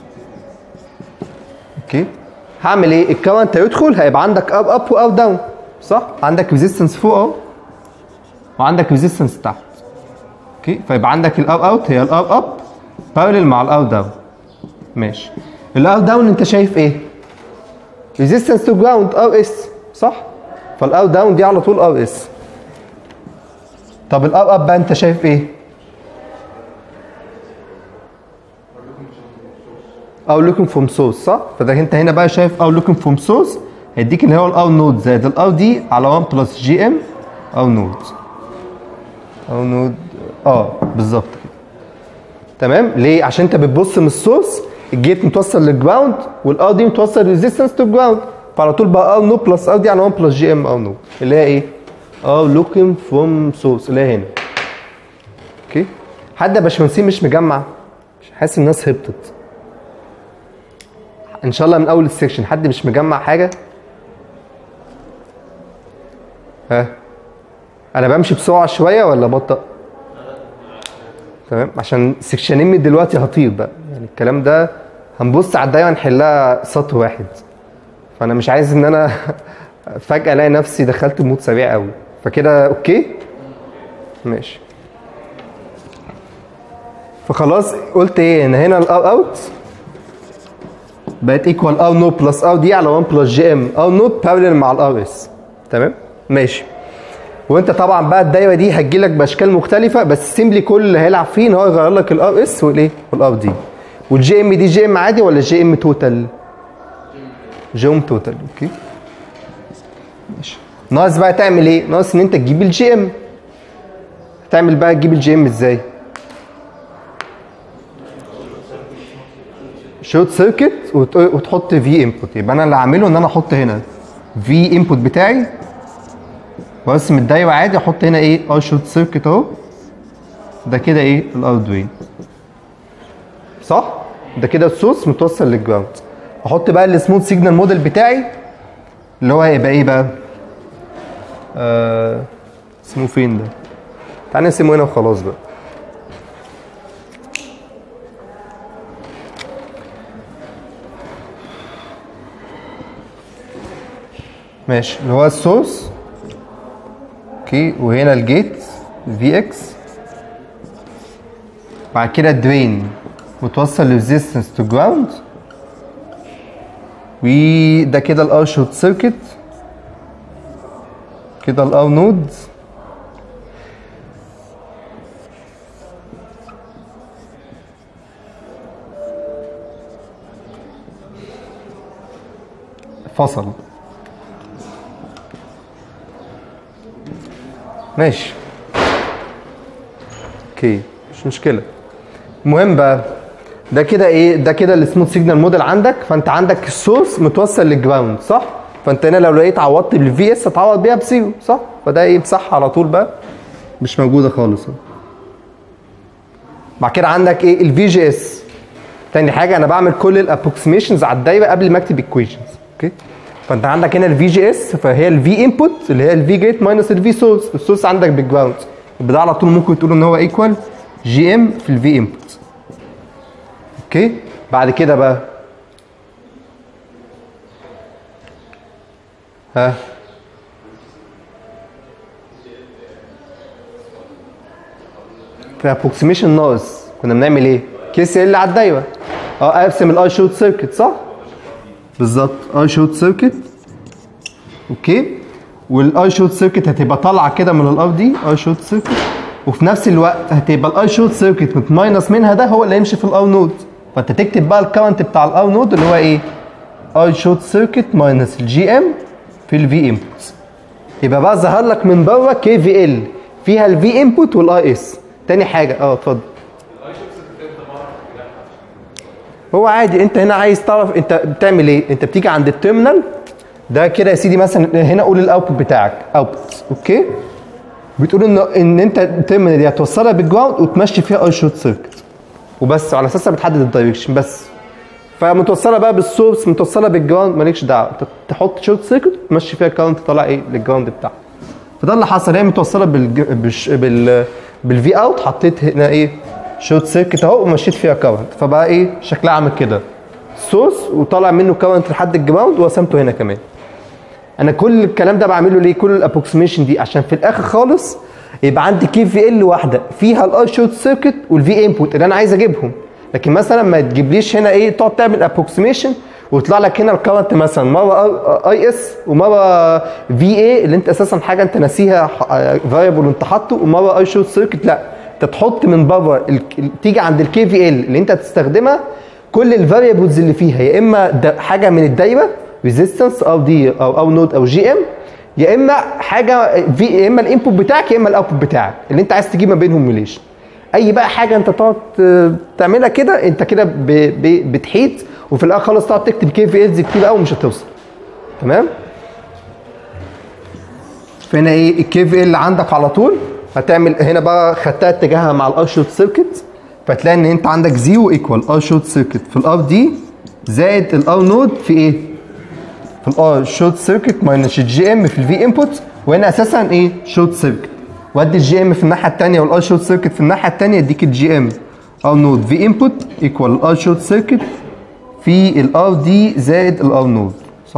اوكي هعمل ايه الكرنت هيدخل هيبقى عندك اب اب وار داون صح عندك ريزيستنس فوق اهو وعندك ريزيستنس تحت اوكي فيبقى عندك الار اوت هي الار اب بارلل مع الار داون ماشي الار داون انت شايف ايه ريزيستنس تو جراوند ار اس صح فالار داون دي على طول ار اس طب الار اب بقى انت شايف ايه او لوكينج فروم سورس صح فده انت هنا بقى شايف او لوكينج فروم سورس هيديك اللي هو الار نود زائد الار دي على 1 بلس جي ام او نود او نود اه بالظبط كده تمام ليه عشان انت بتبص من السورس الجيت متوصل للجراوند والار دي متوصل ريزيستنس تو جراوند فعلى طول بقى ار نود بلس ار دي على 1 بلس جي ام ار نود اللي هي ايه ار لوكينج فروم سورس اللي هي هنا اوكي حد يا باشمهندسين مش مجمع مش حاسس الناس هبطت ان شاء الله من اول السكشن حد مش مجمع حاجه ها انا بمشي بسرعه شويه ولا بطأ تمام عشان سكشنين من دلوقتي هطير بقى يعني الكلام ده هنبص على الدايره نحلها سطر واحد فانا مش عايز ان انا فجاه الاقي نفسي دخلت مود سريع قوي فكده اوكي ماشي فخلاص قلت ايه ان هنا الار اوت بقت ايكوال ار نو بلس ار دي على 1 بلس جي ام ار نو بارلل مع الار اس تمام ماشي وانت طبعا بقى الدايره دي هتجيلك باشكال مختلفه بس سيمبلي كل اللي هيلعب فيه ان هو يغير لك الار اس والايه والار دي والجي ام دي جي ام عادي ولا جي ام توتال جي ام توتال اوكي ماشي ناقص بقى تعمل ايه ناقص ان انت تجيب الجي ام تعمل بقى تجيب الجي ام ازاي شورت سيركت وتحط في انبوت يبقى انا اللي هعمله ان انا احط هنا في انبوت بتاعي وارسم الدايره عادي احط هنا ايه ار شورت سيركت اهو ده كده ايه الار دوين صح ده كده السورس متوصل للجراوند احط بقى السموث سيجنال موديل بتاعي اللي هو هيبقى ايه بقى آه اسمه فين ده تعال نرسمه هنا وخلاص بقى ماشي اللي هو السورس اوكي وهنا الجيت في اكس بعد كده الدرين متوصل لريزيستنس تو جراوند وده كده الار شورت سيركت كده الار نود فصل ماشي اوكي مش مشكله المهم بقى ده كده ايه ده كده السموث سيجنال موديل عندك فانت عندك السورس متوصل للجراوند صح فانت هنا لو لقيت عوضت بالفي اس هتعوض بيها بزيرو صح فده ايه بصح على طول بقى مش موجوده خالص بعد كده عندك ايه الفي جي اس تاني حاجه انا بعمل كل الابروكسيميشنز على الدايره قبل ما اكتب ايكويشنز اوكي فانت عندك هنا الفي جي اس فهي الفي انبوت اللي هي الفي جيت ماينس الفي سورس السورس عندك بالجراوند يبقى ده على طول ممكن تقول ان هو ايكوال جي ام في الفي انبوت اوكي بعد كده بقى ها في ابروكسيميشن ناقص كنا بنعمل ايه؟ كي سي ال على الدايره اه ارسم الاي شورت سيركت صح؟ بالظبط اي شورت سيركت اوكي والاي شورت سيركت هتبقى طالعه كده من الار دي اي شورت سيركت وفي نفس الوقت هتبقى الاي شورت سيركت متماينس منها ده هو اللي هيمشي في الار نود فانت تكتب بقى الكرنت بتاع الار نود اللي هو ايه؟ اي شورت سيركت ماينس الجي ام في الفي انبوت يبقى بقى ظهر لك من بره كي في ال فيها الفي انبوت والاي اس تاني حاجه اه اتفضل هو عادي انت هنا عايز تعرف انت بتعمل ايه انت بتيجي عند التيرمينال ده كده يا سيدي مثلا هنا قول الاوتبوت بتاعك اوتبوت اوكي بتقول ان ان انت التيرمينال دي هتوصلها بالجراوند وتمشي فيها اي شورت سيركت وبس وعلى اساسها بتحدد الدايركشن بس فمتوصله بقى بالسورس متوصله بالجراوند مالكش دعوه انت تحط شورت سيركت تمشي فيها كارنت طالع ايه للجراوند بتاعها فده اللي حصل هي متوصله بالج... بالش... بال بالفي اوت حطيت هنا ايه شورت سيركت اهو ومشيت فيها كارنت فبقى ايه شكلها عامل كده سورس وطالع منه كارنت لحد الجراوند وقسمته هنا كمان انا كل الكلام ده بعمله ليه كل الابروكسيميشن دي عشان في الاخر خالص يبقى عندي كي في ال واحده فيها الاي شورت سيركت والفي انبوت اللي انا عايز اجيبهم لكن مثلا ما تجيبليش هنا ايه تقعد تعمل ابروكسيميشن ويطلع لك هنا الكرنت مثلا مره اي اس ومره في اي اللي انت اساسا حاجه انت ناسيها فاريبل وانت حاطه ومره اي شورت سيركت لا انت تحط من بره ال- تيجي عند الكي في ال اللي انت هتستخدمها كل الفاريبلز اللي فيها يا اما دا- حاجه من الدايره ريزيستنس او دي او او نود او جي ام يا اما حاجه في يا اما الانبوت بتاعك يا اما الاوتبوت بتاعك اللي انت عايز تجيب ما بينهم ريليشن اي بقى حاجه انت تقعد ت- تعملها كده انت كده ب- ب- بتحيط وفي الاخر خالص تقعد تكتب كي في الز كتير قوي ومش هتوصل تمام فهنا ايه الكي في اللي عندك على طول هتعمل هنا بقى خدتها اتجاهها مع الار شورت سيركت فتلاقي ان انت عندك زيرو ايكوال ار شورت سيركت في الار دي زائد الار نود في ايه؟ في الار شورت سيركت ماينس الجي ام في الفي انبوت وهنا اساسا ايه؟ شورت سيركت وادي الجي ام في الناحيه الثانيه والار شورت سيركت في الناحيه الثانيه يديك الجي ام ار نود في انبوت ايكوال الار شورت سيركت في الار دي زائد الار نود صح؟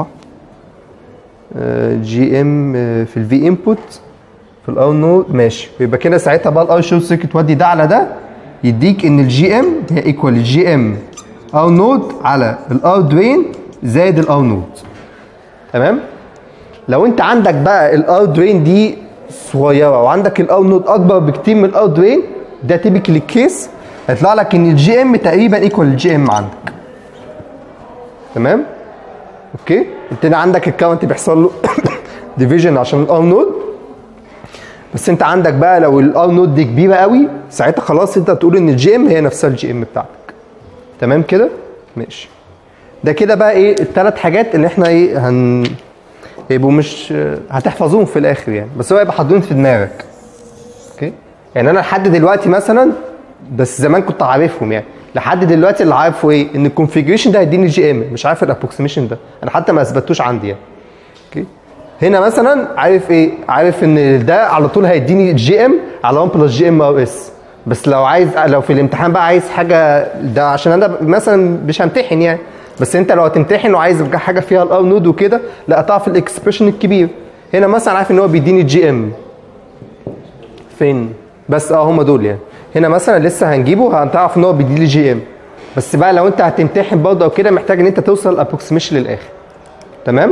جي ام في الفي انبوت في الار نود ماشي يبقى كده ساعتها بقى الار شورت سيركت ودي ده على ده يديك ان الجي ام هي ايكوال الجي ام ار نود على الار درين زائد الار نود تمام لو انت عندك بقى الار درين دي صغيره وعندك الار نود اكبر بكتير من الار درين ده تيبيكال الكيس هيطلع لك ان الجي ام تقريبا ايكوال الجي ام عندك تمام اوكي انت هنا عندك الكاونت بيحصل له ديفيجن عشان الار نود بس انت عندك بقى لو الار نود دي كبيره قوي ساعتها خلاص انت تقول ان الجي ام هي نفسها الجي ام بتاعتك تمام كده ماشي ده كده بقى ايه الثلاث حاجات اللي احنا ايه هن يبقوا مش هتحفظوهم في الاخر يعني بس هو يبقى حاضرين في دماغك اوكي يعني انا لحد دلوقتي مثلا بس زمان كنت عارفهم يعني لحد دلوقتي اللي عارفه ايه ان الكونفيجريشن ده هيديني جي ام مش عارف الابروكسيميشن ده انا حتى ما اثبتوش عندي يعني اوكي هنا مثلا عارف ايه عارف ان ده على طول هيديني جي ام على 1 بلس جي ام او اس بس لو عايز لو في الامتحان بقى عايز حاجه ده عشان انا مثلا مش همتحن يعني بس انت لو هتمتحن وعايز حاجه فيها الار نود وكده لا تعرف الاكسبريشن الكبير هنا مثلا عارف ان هو بيديني جي ام فين بس اه هم دول يعني هنا مثلا لسه هنجيبه هتعرف ان هو بيديلي جي ام بس بقى لو انت هتمتحن برضه او كده محتاج ان انت توصل الابروكسيميشن للاخر تمام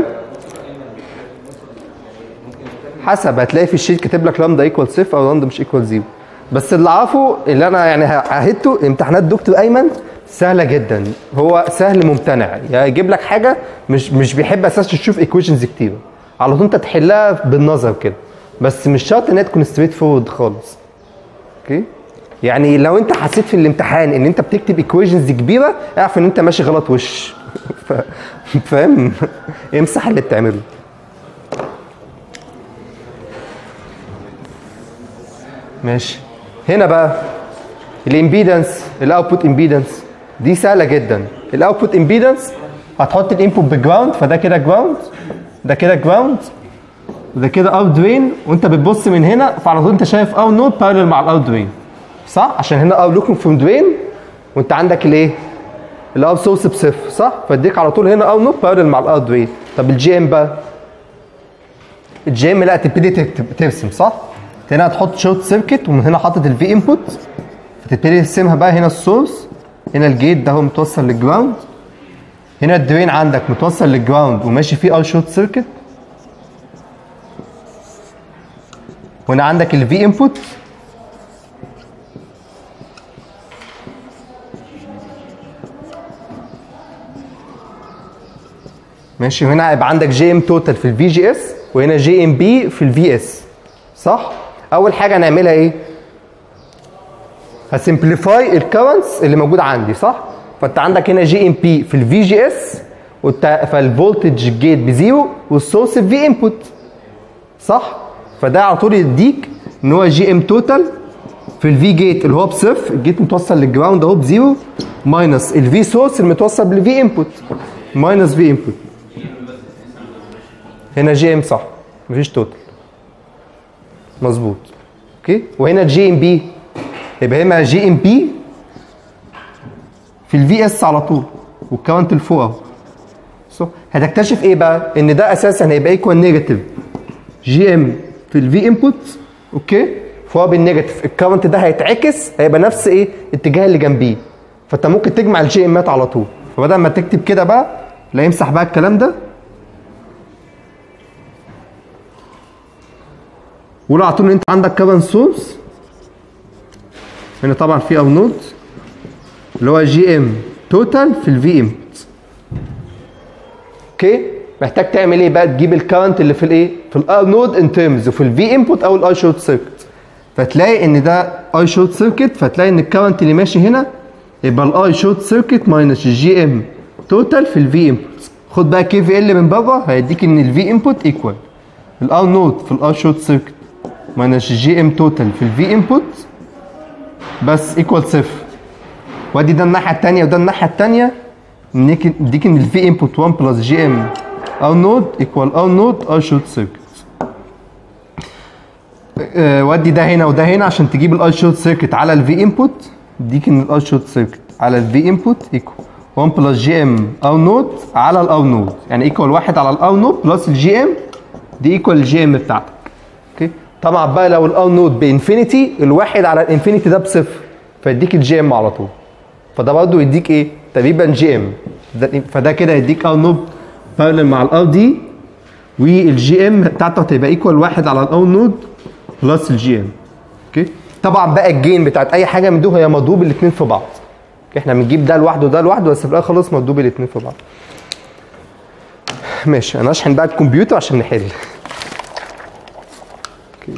حسب هتلاقي في الشيت كاتب لك لامدا ايكوال صفر او لامدا مش ايكوال زيرو بس اللي اعرفه اللي انا يعني عهدته امتحانات دكتور ايمن سهله جدا هو سهل ممتنع يعني يجيب لك حاجه مش مش بيحب اساسا تشوف ايكويشنز كتير على طول انت تحلها بالنظر كده بس مش شرط انها تكون ستريت فورورد خالص اوكي يعني لو انت حسيت في الامتحان ان انت بتكتب ايكويشنز كبيره اعرف ان انت ماشي غلط وش ف- فاهم امسح اللي بتعمله ماشي هنا بقى الامبيدنس الاوتبوت امبيدنس دي سهله جدا الاوتبوت امبيدنس هتحط الانبوت بجراوند فده كده جراوند ده كده جراوند وده كده اوت درين وانت بتبص من هنا فعلى طول انت شايف اوت نود بارلل مع الاوت درين صح عشان هنا اوت لوكينج فروم درين وانت عندك الايه الاوت سورس بصفر صح فاديك على طول هنا اوت نود بارلل مع الاوت درين طب الجي ام بقى الجي ام لا تبتدي تكتب ترسم صح هنا هتحط شورت سيركت ومن هنا حاطط الفي انبوت فتبتدي ترسمها بقى هنا السورس هنا الجيت ده هو متوصل للجراوند هنا الدرين عندك متوصل للجراوند وماشي فيه ار شورت سيركت وهنا عندك الفي انبوت ماشي وهنا هيبقى عندك جي ام توتال في الفي جي اس وهنا جي ام بي في الفي اس صح اول حاجه هنعملها ايه هسمبليفاي الكرنتس اللي موجود عندي صح فانت عندك هنا جي ام بي في الفي جي اس فالفولتج جيت بزيرو والسورس في انبوت صح فده على طول يديك ان هو جي ام توتال في الفي جيت اللي هو بصفر الجيت متوصل للجراوند اهو بزيرو ماينس الفي سورس المتوصل بالفي انبوت ماينس في انبوت هنا جي ام صح مفيش توتال مظبوط اوكي وهنا جي ام بي يبقى هنا جي ام بي في الفي اس على طول والكاونت الفوق اهو صح هتكتشف ايه بقى ان ده اساسا هيبقى ايكوال نيجاتيف جي ام في الفي انبوت اوكي فهو بالنيجاتيف الكاونت ده هيتعكس هيبقى نفس ايه الاتجاه اللي جنبيه فانت ممكن تجمع الجي امات على طول فبدل ما تكتب كده بقى لا يمسح بقى الكلام ده وقول على طول ان انت عندك كمان سورس هنا طبعا في او نود اللي هو جي ام توتال في الفي انبوت اوكي محتاج تعمل ايه بقى تجيب الكارنت اللي في الايه في الاي نود ان ترمز وفي الفي انبوت او الاي شورت سيركت فتلاقي ان ده اي شورت سيركت فتلاقي ان الكارنت اللي ماشي هنا يبقى الاي شورت سيركت ماينس الجي ام توتال في الفي انبوت خد بقى كي في ال من بره هيديك ان الفي انبوت ايكوال الاي نود في الاي شورت سيركت ماينس الجي ام توتال في الفي انبوت بس ايكوال صفر وادي ده الناحيه الثانيه وده الناحيه الثانيه نديك ان الفي انبوت 1 بلس جي ام او نود ايكوال او نود اي شورت سيركت ودي ده هنا وده هنا عشان تجيب الاي شورت سيركت على الفي انبوت اديك ان الاي شورت سيركت على الفي انبوت ايكوال 1 بلس جي ام او نود على الاو نود يعني ايكوال 1 على الاو نود بلس الجي ام دي ايكوال الجي ام بتاعتك اوكي طبعا بقى لو الاو نود بانفينيتي الواحد على الانفينيتي ده بصفر فيديك الجي ام على طول فده برضه يديك ايه تقريبا جي ام فده كده يديك او نود بارلل مع الار دي والجي ام بتاعته هتبقى ايكوال واحد على الاو نود بلس الجي ام اوكي طبعا بقى الجين بتاعت اي حاجه من دول هي مضروب الاثنين في بعض احنا بنجيب ده لوحده وده لوحده بس في الاخر خلاص مضروب الاثنين في بعض ماشي انا اشحن بقى الكمبيوتر عشان نحل اوكي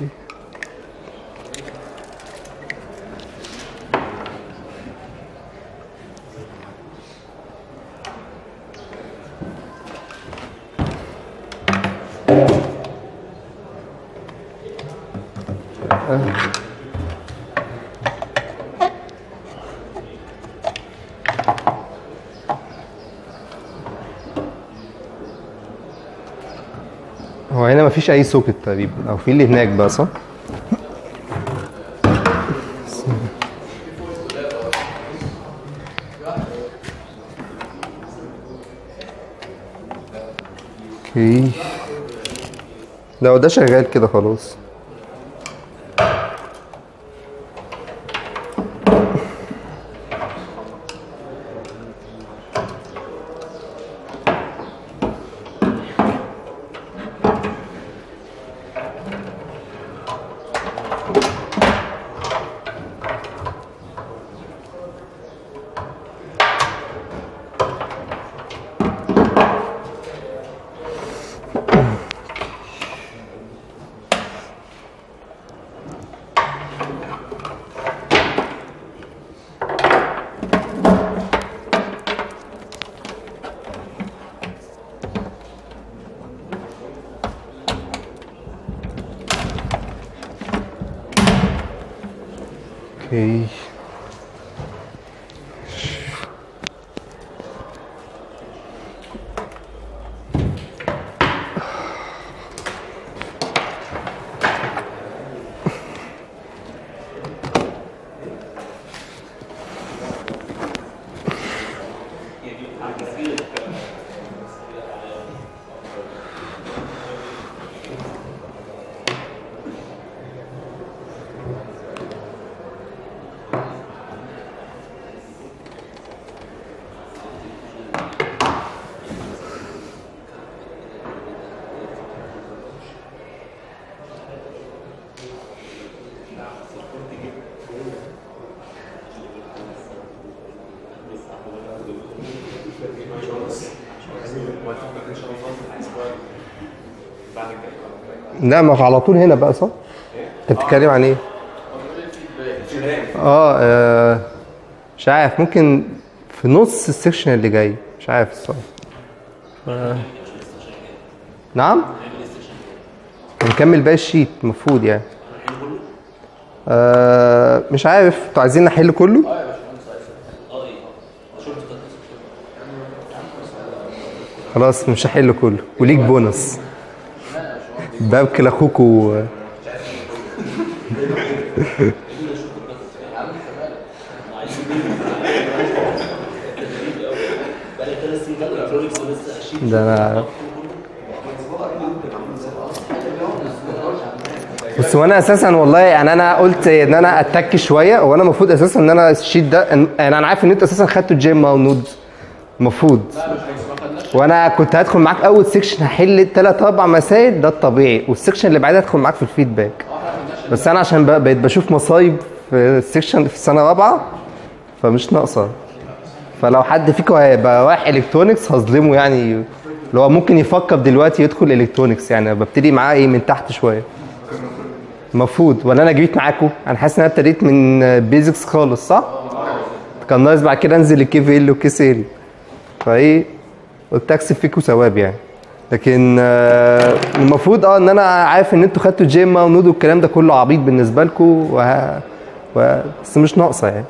هو هنا مفيش اي سوكت تقريبا او في اللي هناك بقى صح؟ اوكي لو ده شغال كده خلاص اوكي لا ما هو على طول هنا بقى صح؟ انت بتتكلم عن ايه؟ اه آه، مش عارف ممكن في نص السكشن اللي جاي مش عارف الصراحه آه. نعم؟ هنكمل باقي الشيت المفروض يعني آه مش عارف انتوا عايزين نحل كله؟ خلاص مش هحل كله وليك بونص بابك لاخوك و... ده انا بس وانا اساسا والله يعني انا قلت ان انا اتك شويه وانا المفروض اساسا ان انا الشيت ده إن- يعني انا عارف ان انت اساسا خدته جيم او نود المفروض وانا كنت هدخل معاك اول سيكشن هحل ثلاث اربع مسائل ده الطبيعي والسيكشن اللي بعدها هدخل معاك في الفيدباك بس انا عشان بق- بقيت بشوف مصايب في السيكشن في سنه رابعه فمش ناقصه فلو حد فيكم هيبقى رايح الكترونكس هظلمه يعني اللي هو ممكن يفكر دلوقتي يدخل الكترونكس يعني ببتدي معاه ايه من تحت شويه المفروض ولا انا جريت معاكم انا حاسس ان انا ابتديت من بيزكس خالص صح كان ناقص بعد كده انزل الكي في ال والكي سي ال فايه قلت اكسب فيكم ثواب يعني لكن آه، المفروض اه ان انا عارف ان انتوا خدتوا جيم ونود والكلام ده كله عبيط بالنسبه لكم وه... و... بس مش ناقصه يعني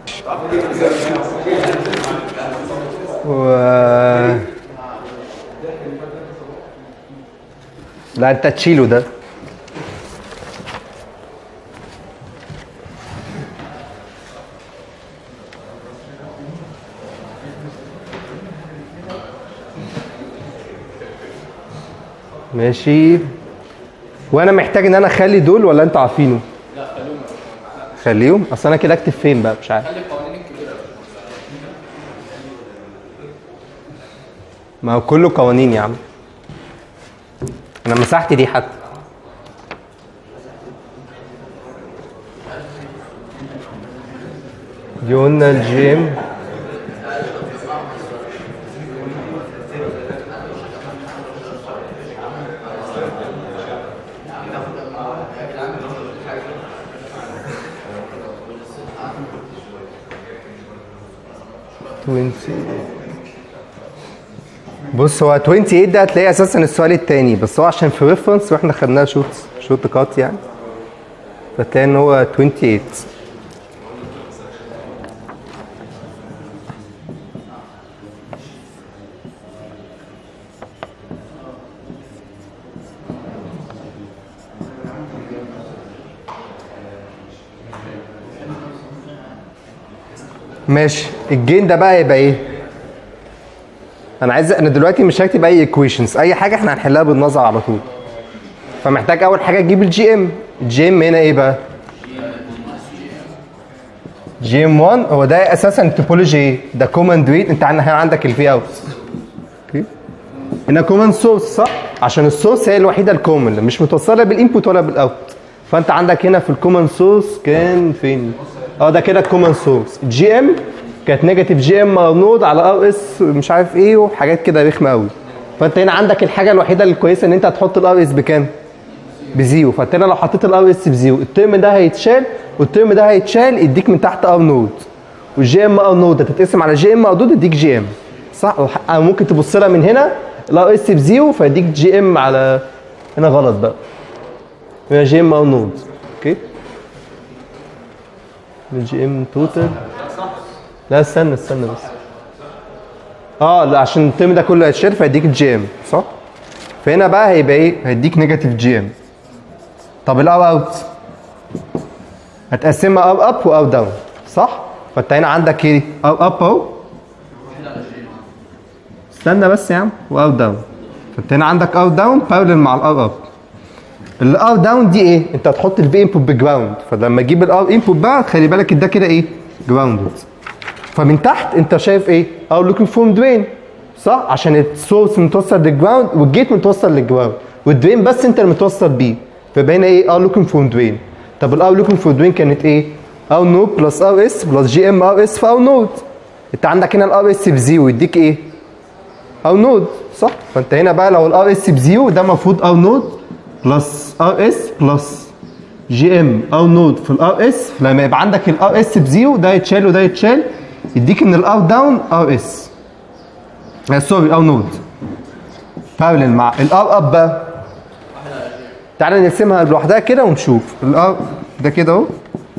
و... لا انت تشيله ده ماشي وانا محتاج ان انا اخلي دول ولا انتوا عارفينه لا خلوهم خليهم اصل انا كده اكتب فين بقى مش عارف خلي القوانين الكبيره ما هو كله قوانين يا عم انا مسحت دي حتى دي قلنا الجيم توينتي بص هو 28 ده هتلاقيه اساسا السؤال التاني بس هو عشان في ريفرنس واحنا خدناه شوت شوت كات يعني فتلاقي ان هو 28 ماشي الجين ده بقى يبقى ايه؟ انا عايز انا دلوقتي مش هكتب اي ايكويشنز اي حاجه احنا هنحلها بالنظر على طول فمحتاج اول حاجه تجيب الجي ام الجي ام هنا ايه بقى جي ام 1 هو ده اساسا التوبولوجي ايه ده كوماند ويت انت عندك هنا عندك الفي اوت اوكي هنا كوماند سورس صح عشان السورس هي الوحيده الكومن اللي مش متوصله بالانبوت ولا بالاوت فانت عندك هنا في الكوماند سورس كان فين اه ده كده الكوماند سورس جي ام كانت نيجاتيف جي ام نود على ار اس مش عارف ايه وحاجات كده رخمه قوي فانت هنا عندك الحاجه الوحيده الكويسه ان انت هتحط الار اس بكام بزيرو فانت هنا لو حطيت الار اس بزيرو الترم ده هيتشال والترم ده هيتشال يديك من تحت ار نود والجي ام ار نود هتتقسم على جي ام ار نود يديك جي ام صح او ممكن تبص لها من هنا الار اس بزيرو فيديك جي ام على هنا غلط بقى هنا جي ام ار نود اوكي الجي ام توتال لا استنى استنى بس اه لا عشان الترم ده كله هيتشال فيديك جي ام صح فهنا بقى هيبقى ايه هيديك نيجاتيف جي ام طب الار اوت هتقسمها ار اب وار داون صح فانت هنا عندك ايه ار اب اهو استنى بس يا عم وار داون فانت هنا عندك ار داون بارلل مع الار اب الار داون دي ايه انت هتحط الفي انبوت بجراوند فلما تجيب الار انبوت بقى خلي بالك ده كده ايه جراوندد فمن تحت انت شايف ايه ار لوكينج فروم درين صح عشان السورس متوصل للجراوند والجيت متوصل للجراوند والدرين بس انت اللي متوصل بيه فيبقى هنا ايه ار لوكينج فروم درين طب الار لوكينج فروم درين كانت ايه ار نود بلس ار اس بلس جي ام ار اس في ار نود انت عندك هنا الار اس بزيرو يديك ايه ار نود صح فانت هنا بقى لو الار اس بزيرو ده المفروض ار نود بلس ار اس بلس جي ام ار نود في الار اس لما يبقى عندك الار اس بزيرو ده يتشال وده يتشال يديك ان الار داون ار اس سوري ار نود بارلل مع الار اب بقى تعالى نرسمها لوحدها كده ونشوف الار ده كده اهو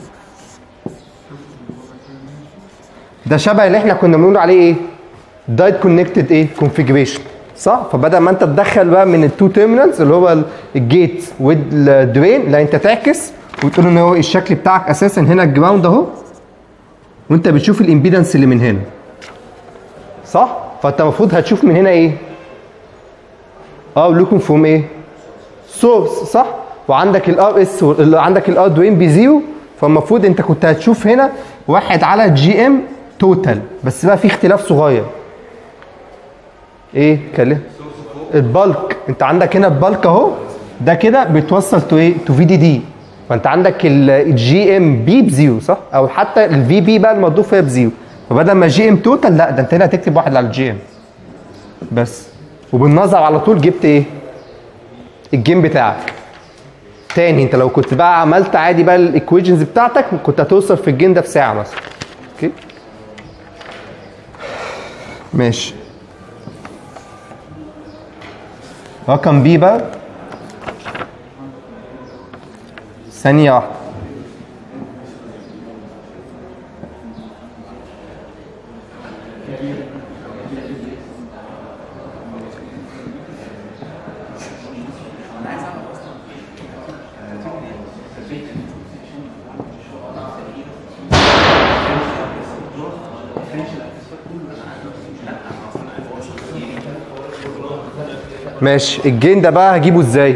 ده شبه اللي احنا كنا بنقول عليه ايه دايت كونكتد ايه كونفيجريشن صح فبدل ما انت تدخل بقى من التو تيرمينالز اللي هو الجيت والدرين لا انت تعكس وتقول ان هو الشكل بتاعك اساسا هنا الجراوند اهو وانت بتشوف الامبيدنس اللي من هنا صح فانت المفروض هتشوف من هنا ايه اه لوكم فروم ايه سورس صح وعندك الار اس عندك الار دوين بزيرو فالمفروض انت كنت هتشوف هنا واحد على جي ام توتال بس بقى في اختلاف صغير ايه كلم البلك انت عندك هنا البلك اهو ده كده بيتوصل تو ايه تو في دي دي فانت عندك الجي ام بي بزيرو صح او حتى الفي بي بقى المضروب فيها بزيرو فبدل ما جي ام توتال لا ده انت هنا هتكتب واحد على الجي ام بس وبالنظر على طول جبت ايه الجيم بتاعك تاني انت لو كنت بقى عملت عادي بقى الايكويشنز بتاعتك كنت هتوصل في الجيم ده في ساعه مثلا اوكي ماشي رقم بي بقى ثانية واحدة ماشي الجين ده بقى هجيبه ازاي؟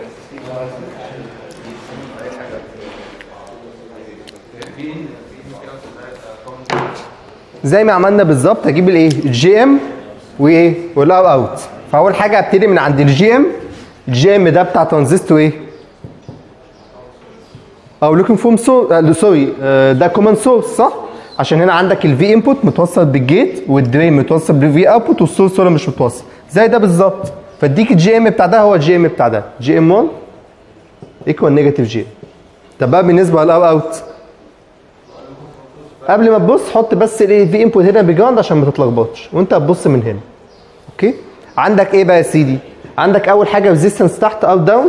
زي ما عملنا بالظبط هجيب الايه؟ الجي ام وايه؟ والاو اوت فاول حاجه هبتدي من عند الجي ام الجي ام ده بتاع ترانزستور ايه؟ او لوكينج فورم سو سوري ده كومن سورس صح؟ عشان هنا عندك الفي انبوت متوصل بالجيت والدرين متوصل بالفي اوتبوت والسورس ولا مش متوصل زي ده بالظبط فاديك الجي ام بتاع ده هو الجي ام بتاع ده جي ام 1 ايكوال نيجاتيف جي طب بقى بالنسبه للاو اوت قبل ما تبص حط بس الايه في انبوت هنا بجراوند عشان ما تتلخبطش وانت هتبص من هنا اوكي عندك ايه بقى يا سيدي عندك اول حاجه ريزيستنس تحت او داون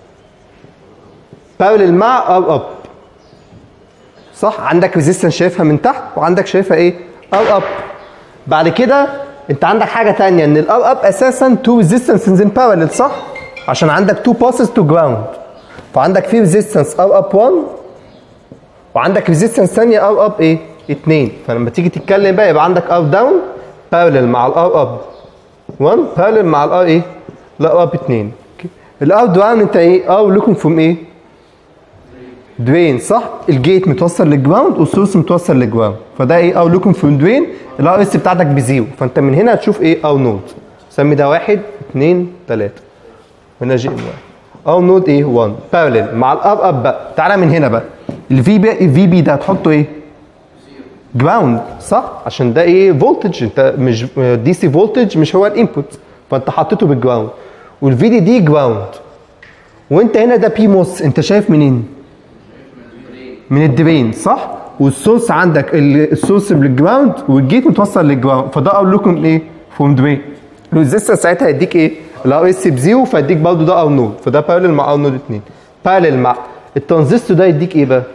بارلل مع او اب صح عندك ريزيستنس شايفها من تحت وعندك شايفها ايه او اب بعد كده انت عندك حاجه تانية ان الار اب اساسا تو ريزيستنسز ان بارلل صح عشان عندك تو باسز تو جراوند فعندك في ريزيستنس ار اب 1 وعندك ريزيستنس ثانيه ار اب ايه 2 فلما تيجي تتكلم بقى يبقى عندك ار داون بارلل مع الار اب 1 بارلل مع الار ايه الار اب 2 الار داون انت ايه ار لوكينج فروم ايه درين صح الجيت متوصل للجراوند والسورس متوصل للجراوند فده ايه او لوكينج فروم درين الار اس بتاعتك بزيرو فانت من هنا هتشوف ايه او نود سمي ده واحد اثنين ثلاثة هنا جي ام واحد او نود ايه 1 بارلل مع الاب اب بقى تعالى من هنا بقى الفي بي الفي بي ده هتحطه ايه جراوند صح عشان ده ايه فولتج انت مش دي سي فولتج مش هو الانبوت فانت حطيته بالجراوند والفي دي دي جراوند وانت هنا ده بي موس انت شايف منين من الدرين صح والسورس عندك ال- السورس بالجراوند والجيت متوصل للجراوند فده اقول لكم ايه فروم درين الريزيستنس ساعتها هيديك ايه الار اس بزيرو فيديك برضه ده او نود فده بارلل مع او نود 2 بارلل مع الترانزستور ده يديك ايه بقى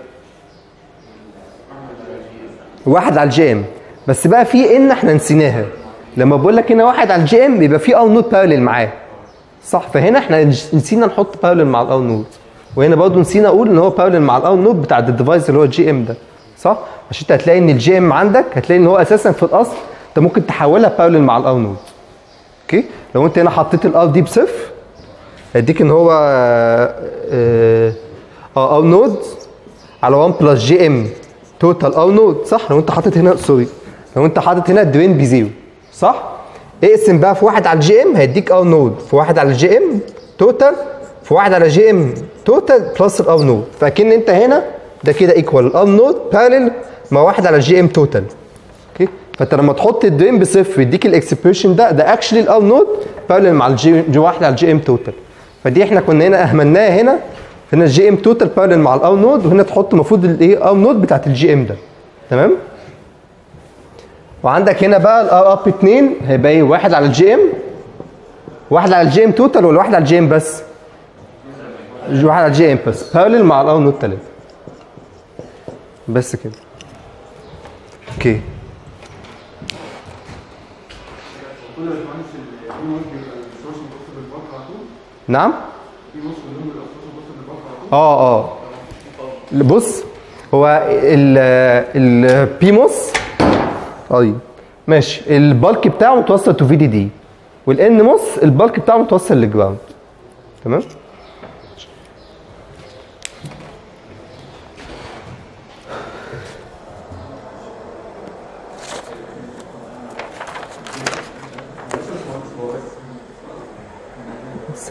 واحد على الجي ام بس بقى في ان احنا نسيناها لما بقول لك هنا واحد على الجي ام يبقى في او نود بارلل معاه صح فهنا احنا نسينا نحط بارلل مع الاو نود وهنا برضه نسينا اقول ان هو بارلل مع الاو نود بتاع الديفايس اللي هو الجي ام ده صح عشان انت هتلاقي ان الجي ام عندك هتلاقي ان هو اساسا في الاصل انت ممكن تحولها بارلل مع الاو نود اوكي لو انت هنا حطيت الار دي بصفر هيديك ان هو اه اه او نود على 1 بلس جي ام توتال او نود صح لو انت حاطط هنا سوري لو انت حاطط هنا الدرين بزيرو صح اقسم بقى في واحد على الجي ام هيديك او نود في واحد على الجي ام توتال في واحد على جي ام توتال بلس الاو نود فاكن انت هنا ده كده ايكوال الاو نود بارل مع واحد على الجي ام توتال اوكي فانت لما تحط الدرين بصفر يديك الاكسبريشن ده ده اكشلي الاو نود بارل مع الجي جي واحد على الجي ام توتال فدي احنا كنا هنا اهملناها هنا هنا الجي ام توتال بارل مع الاو نود وهنا تحط المفروض الايه او نود بتاعت الجي ام ده تمام وعندك هنا بقى الار اب 2 هيبقى ايه واحد على الجي ام واحد على الجي ام توتال ولا واحد على الجي ام بس واحد على الجي ام بس بارلل مع الاو نود 3 بس كده اوكي كل ما باشمهندس البي مود بيبقى السورس مبص بالبلك على طول نعم في نص منهم بيبقى السورس مبص بالبلك على طول اه اه بص هو ال البيموس طيب ماشي البالك بتاعه متوصل تو في دي دي والان موس البالك بتاعه متوصل للجراوند تمام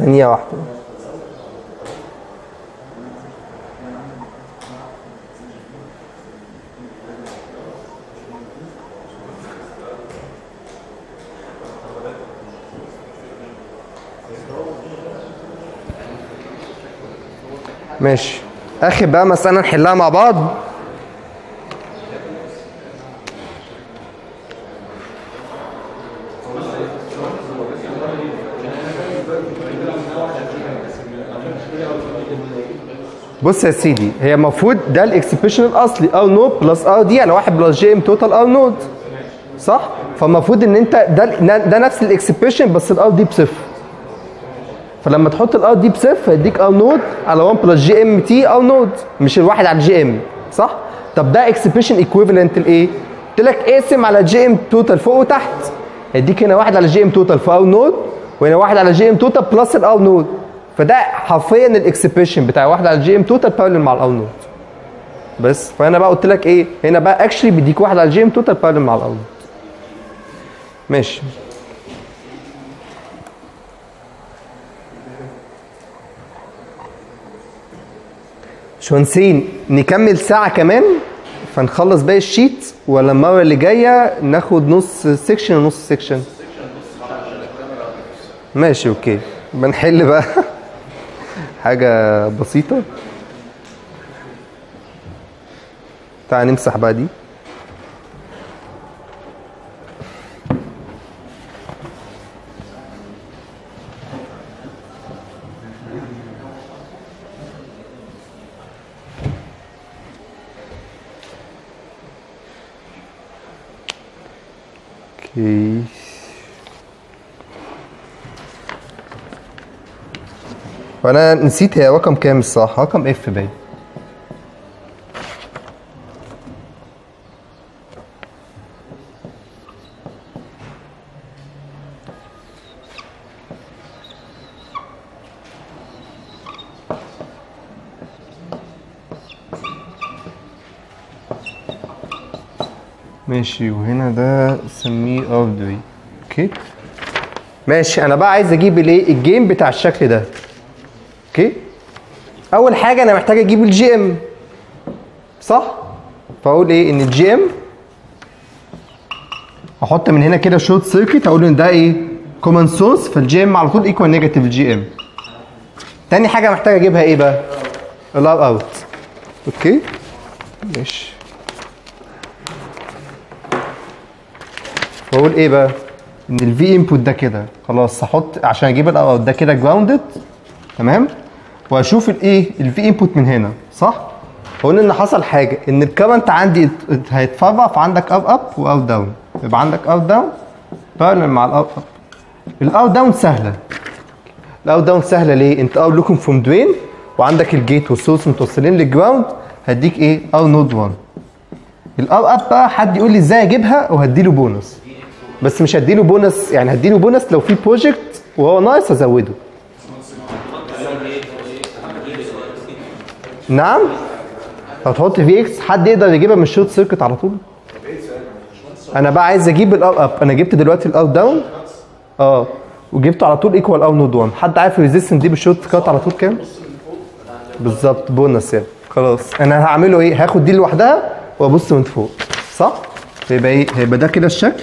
ثانيه واحده ماشي اخر بقى مسألة نحلها مع بعض بص يا سيدي هي المفروض ده الاكسبريشن الاصلي او نود بلس ار دي على 1 بلس جي ام توتال ار نود صح؟ فالمفروض ان انت ده ده نفس الاكسبريشن بس الار دي بصفر فلما تحط الار دي بصفر هيديك ار نود على 1 بلس جي ام تي ار نود مش الواحد على الجي ام صح؟ طب ده اكسبريشن ايكويفالنت لايه؟ قلت لك اقسم على جي ام توتال فوق وتحت هيديك هنا واحد على جي ام توتال في ار نود وهنا واحد على جي ام توتال بلس الار نود فده حرفيا الاكسبريشن بتاع واحد على جي ام توتال بارلل مع الار نود بس فانا بقى قلت لك ايه هنا بقى اكشلي بيديك واحد على جي ام توتال بارلل مع الار نود ماشي شونسين نكمل ساعة كمان فنخلص باقي الشيت ولا المرة اللي جاية ناخد نص سيكشن ونص سيكشن ماشي اوكي بنحل بقى حاجة بسيطة تعال نمسح بقى دي اوكي وانا نسيت هي رقم كام الصراحه رقم اف باين ماشي وهنا ده سميه ارضي اوكي ماشي انا بقى عايز اجيب الايه الجيم بتاع الشكل ده اوكي اول حاجه انا محتاج اجيب الجي ام صح فاقول ايه ان الجي ام احط من هنا كده شورت سيركت اقول ان ده ايه كومن سورس فالجي ام على طول ايكوال نيجاتيف الجي ام تاني حاجه محتاج اجيبها ايه بقى الار اوت اوكي ماشي واقول ايه بقى ان الفي انبوت ده كده خلاص هحط عشان اجيب الار اوت ده كده جراوندد تمام واشوف الايه الفي انبوت من هنا صح قلنا ان حصل حاجه ان الكرنت عندي ات- هيتفرع فعندك ار اب وار داون يبقى عندك ار داون بارلل مع الار اب الار داون سهله الار داون سهله ليه انت ار لوكم فروم درين وعندك الجيت والسورس متوصلين للجراوند هديك ايه ار نود 1 الار اب بقى حد يقول لي ازاي اجيبها وهديله بونص بس مش هديله بونص يعني هديله بونص لو في بروجكت وهو ناقص ازوده نعم هتحط في اكس حد يقدر يجيبها من الشورت سيركت على طول انا بقى عايز اجيب الار اب انا جبت دلوقتي الار داون اه وجبته على طول ايكوال ار نود 1 حد عارف الريزيستنس دي بالشورت كات على طول كام بالظبط بونص يعني خلاص انا هعمله ايه هاخد دي لوحدها وابص من فوق صح هيبقى ايه هيبقى ده كده الشكل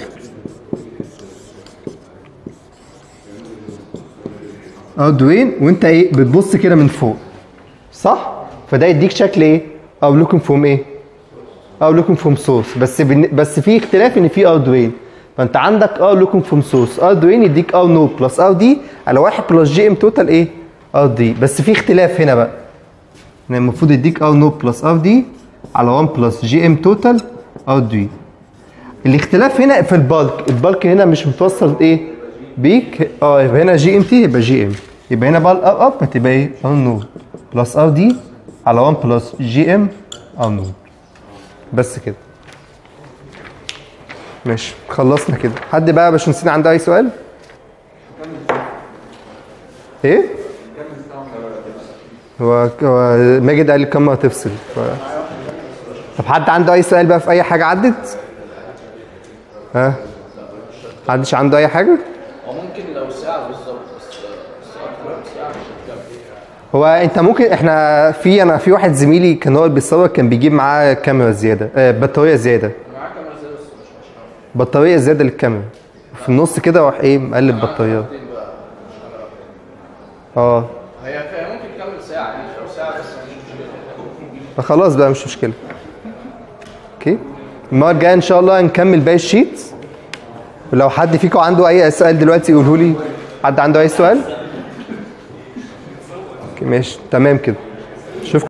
اه دوين وانت ايه بتبص كده من فوق صح فده يديك شكل ايه او لوكم فروم ايه او لوكم فروم سورس بس بن... بس في اختلاف ان في ار دوين فانت عندك ار لوكم فروم سورس ار دوين يديك ار نو بلس ار دي على 1 بلس جي ام توتال ايه ار دي بس في اختلاف هنا بقى ان المفروض يديك ار نو بلس ار دي على 1 بلس جي ام توتال ار دي الاختلاف هنا في البالك البالك هنا مش متوصل ايه بيك اه يبقى هنا جي ام تي يبقى جي ام يبقى هنا بقى الار اب هتبقى ايه ار نو بلس ار دي على 1 بلس جي ام ار نو بس كده ماشي خلصنا كده حد بقى يا باشمهندسين عنده اي سؤال ايه هو هو ماجد قال لي كم هتفصل ف... طب حد عنده اي سؤال بقى في اي حاجه عدت ها محدش عنده اي حاجه هو ممكن لو ساعة بالظبط بس بس أكتر من ساعة هو انت ممكن احنا في انا في واحد زميلي كان هو اللي بيصور كان بيجيب معاه كاميرا زياده آه بطاريه زياده معاه كاميرا زي بس مش مش عارف بطاريه زياده للكاميرا في النص كده راح ايه مقلب بطاريات حاطين بقى مش كاميرا اه هي هي ممكن تكمل ساعة يعني لو ساعة بس مش مشكلة فخلاص بقى مش مشكله اوكي المره الجايه ان شاء الله نكمل باقي الشيت ولو حد فيكم عنده اي سؤال دلوقتي يقوله لي حد عنده اي سؤال اوكي ماشي تمام كده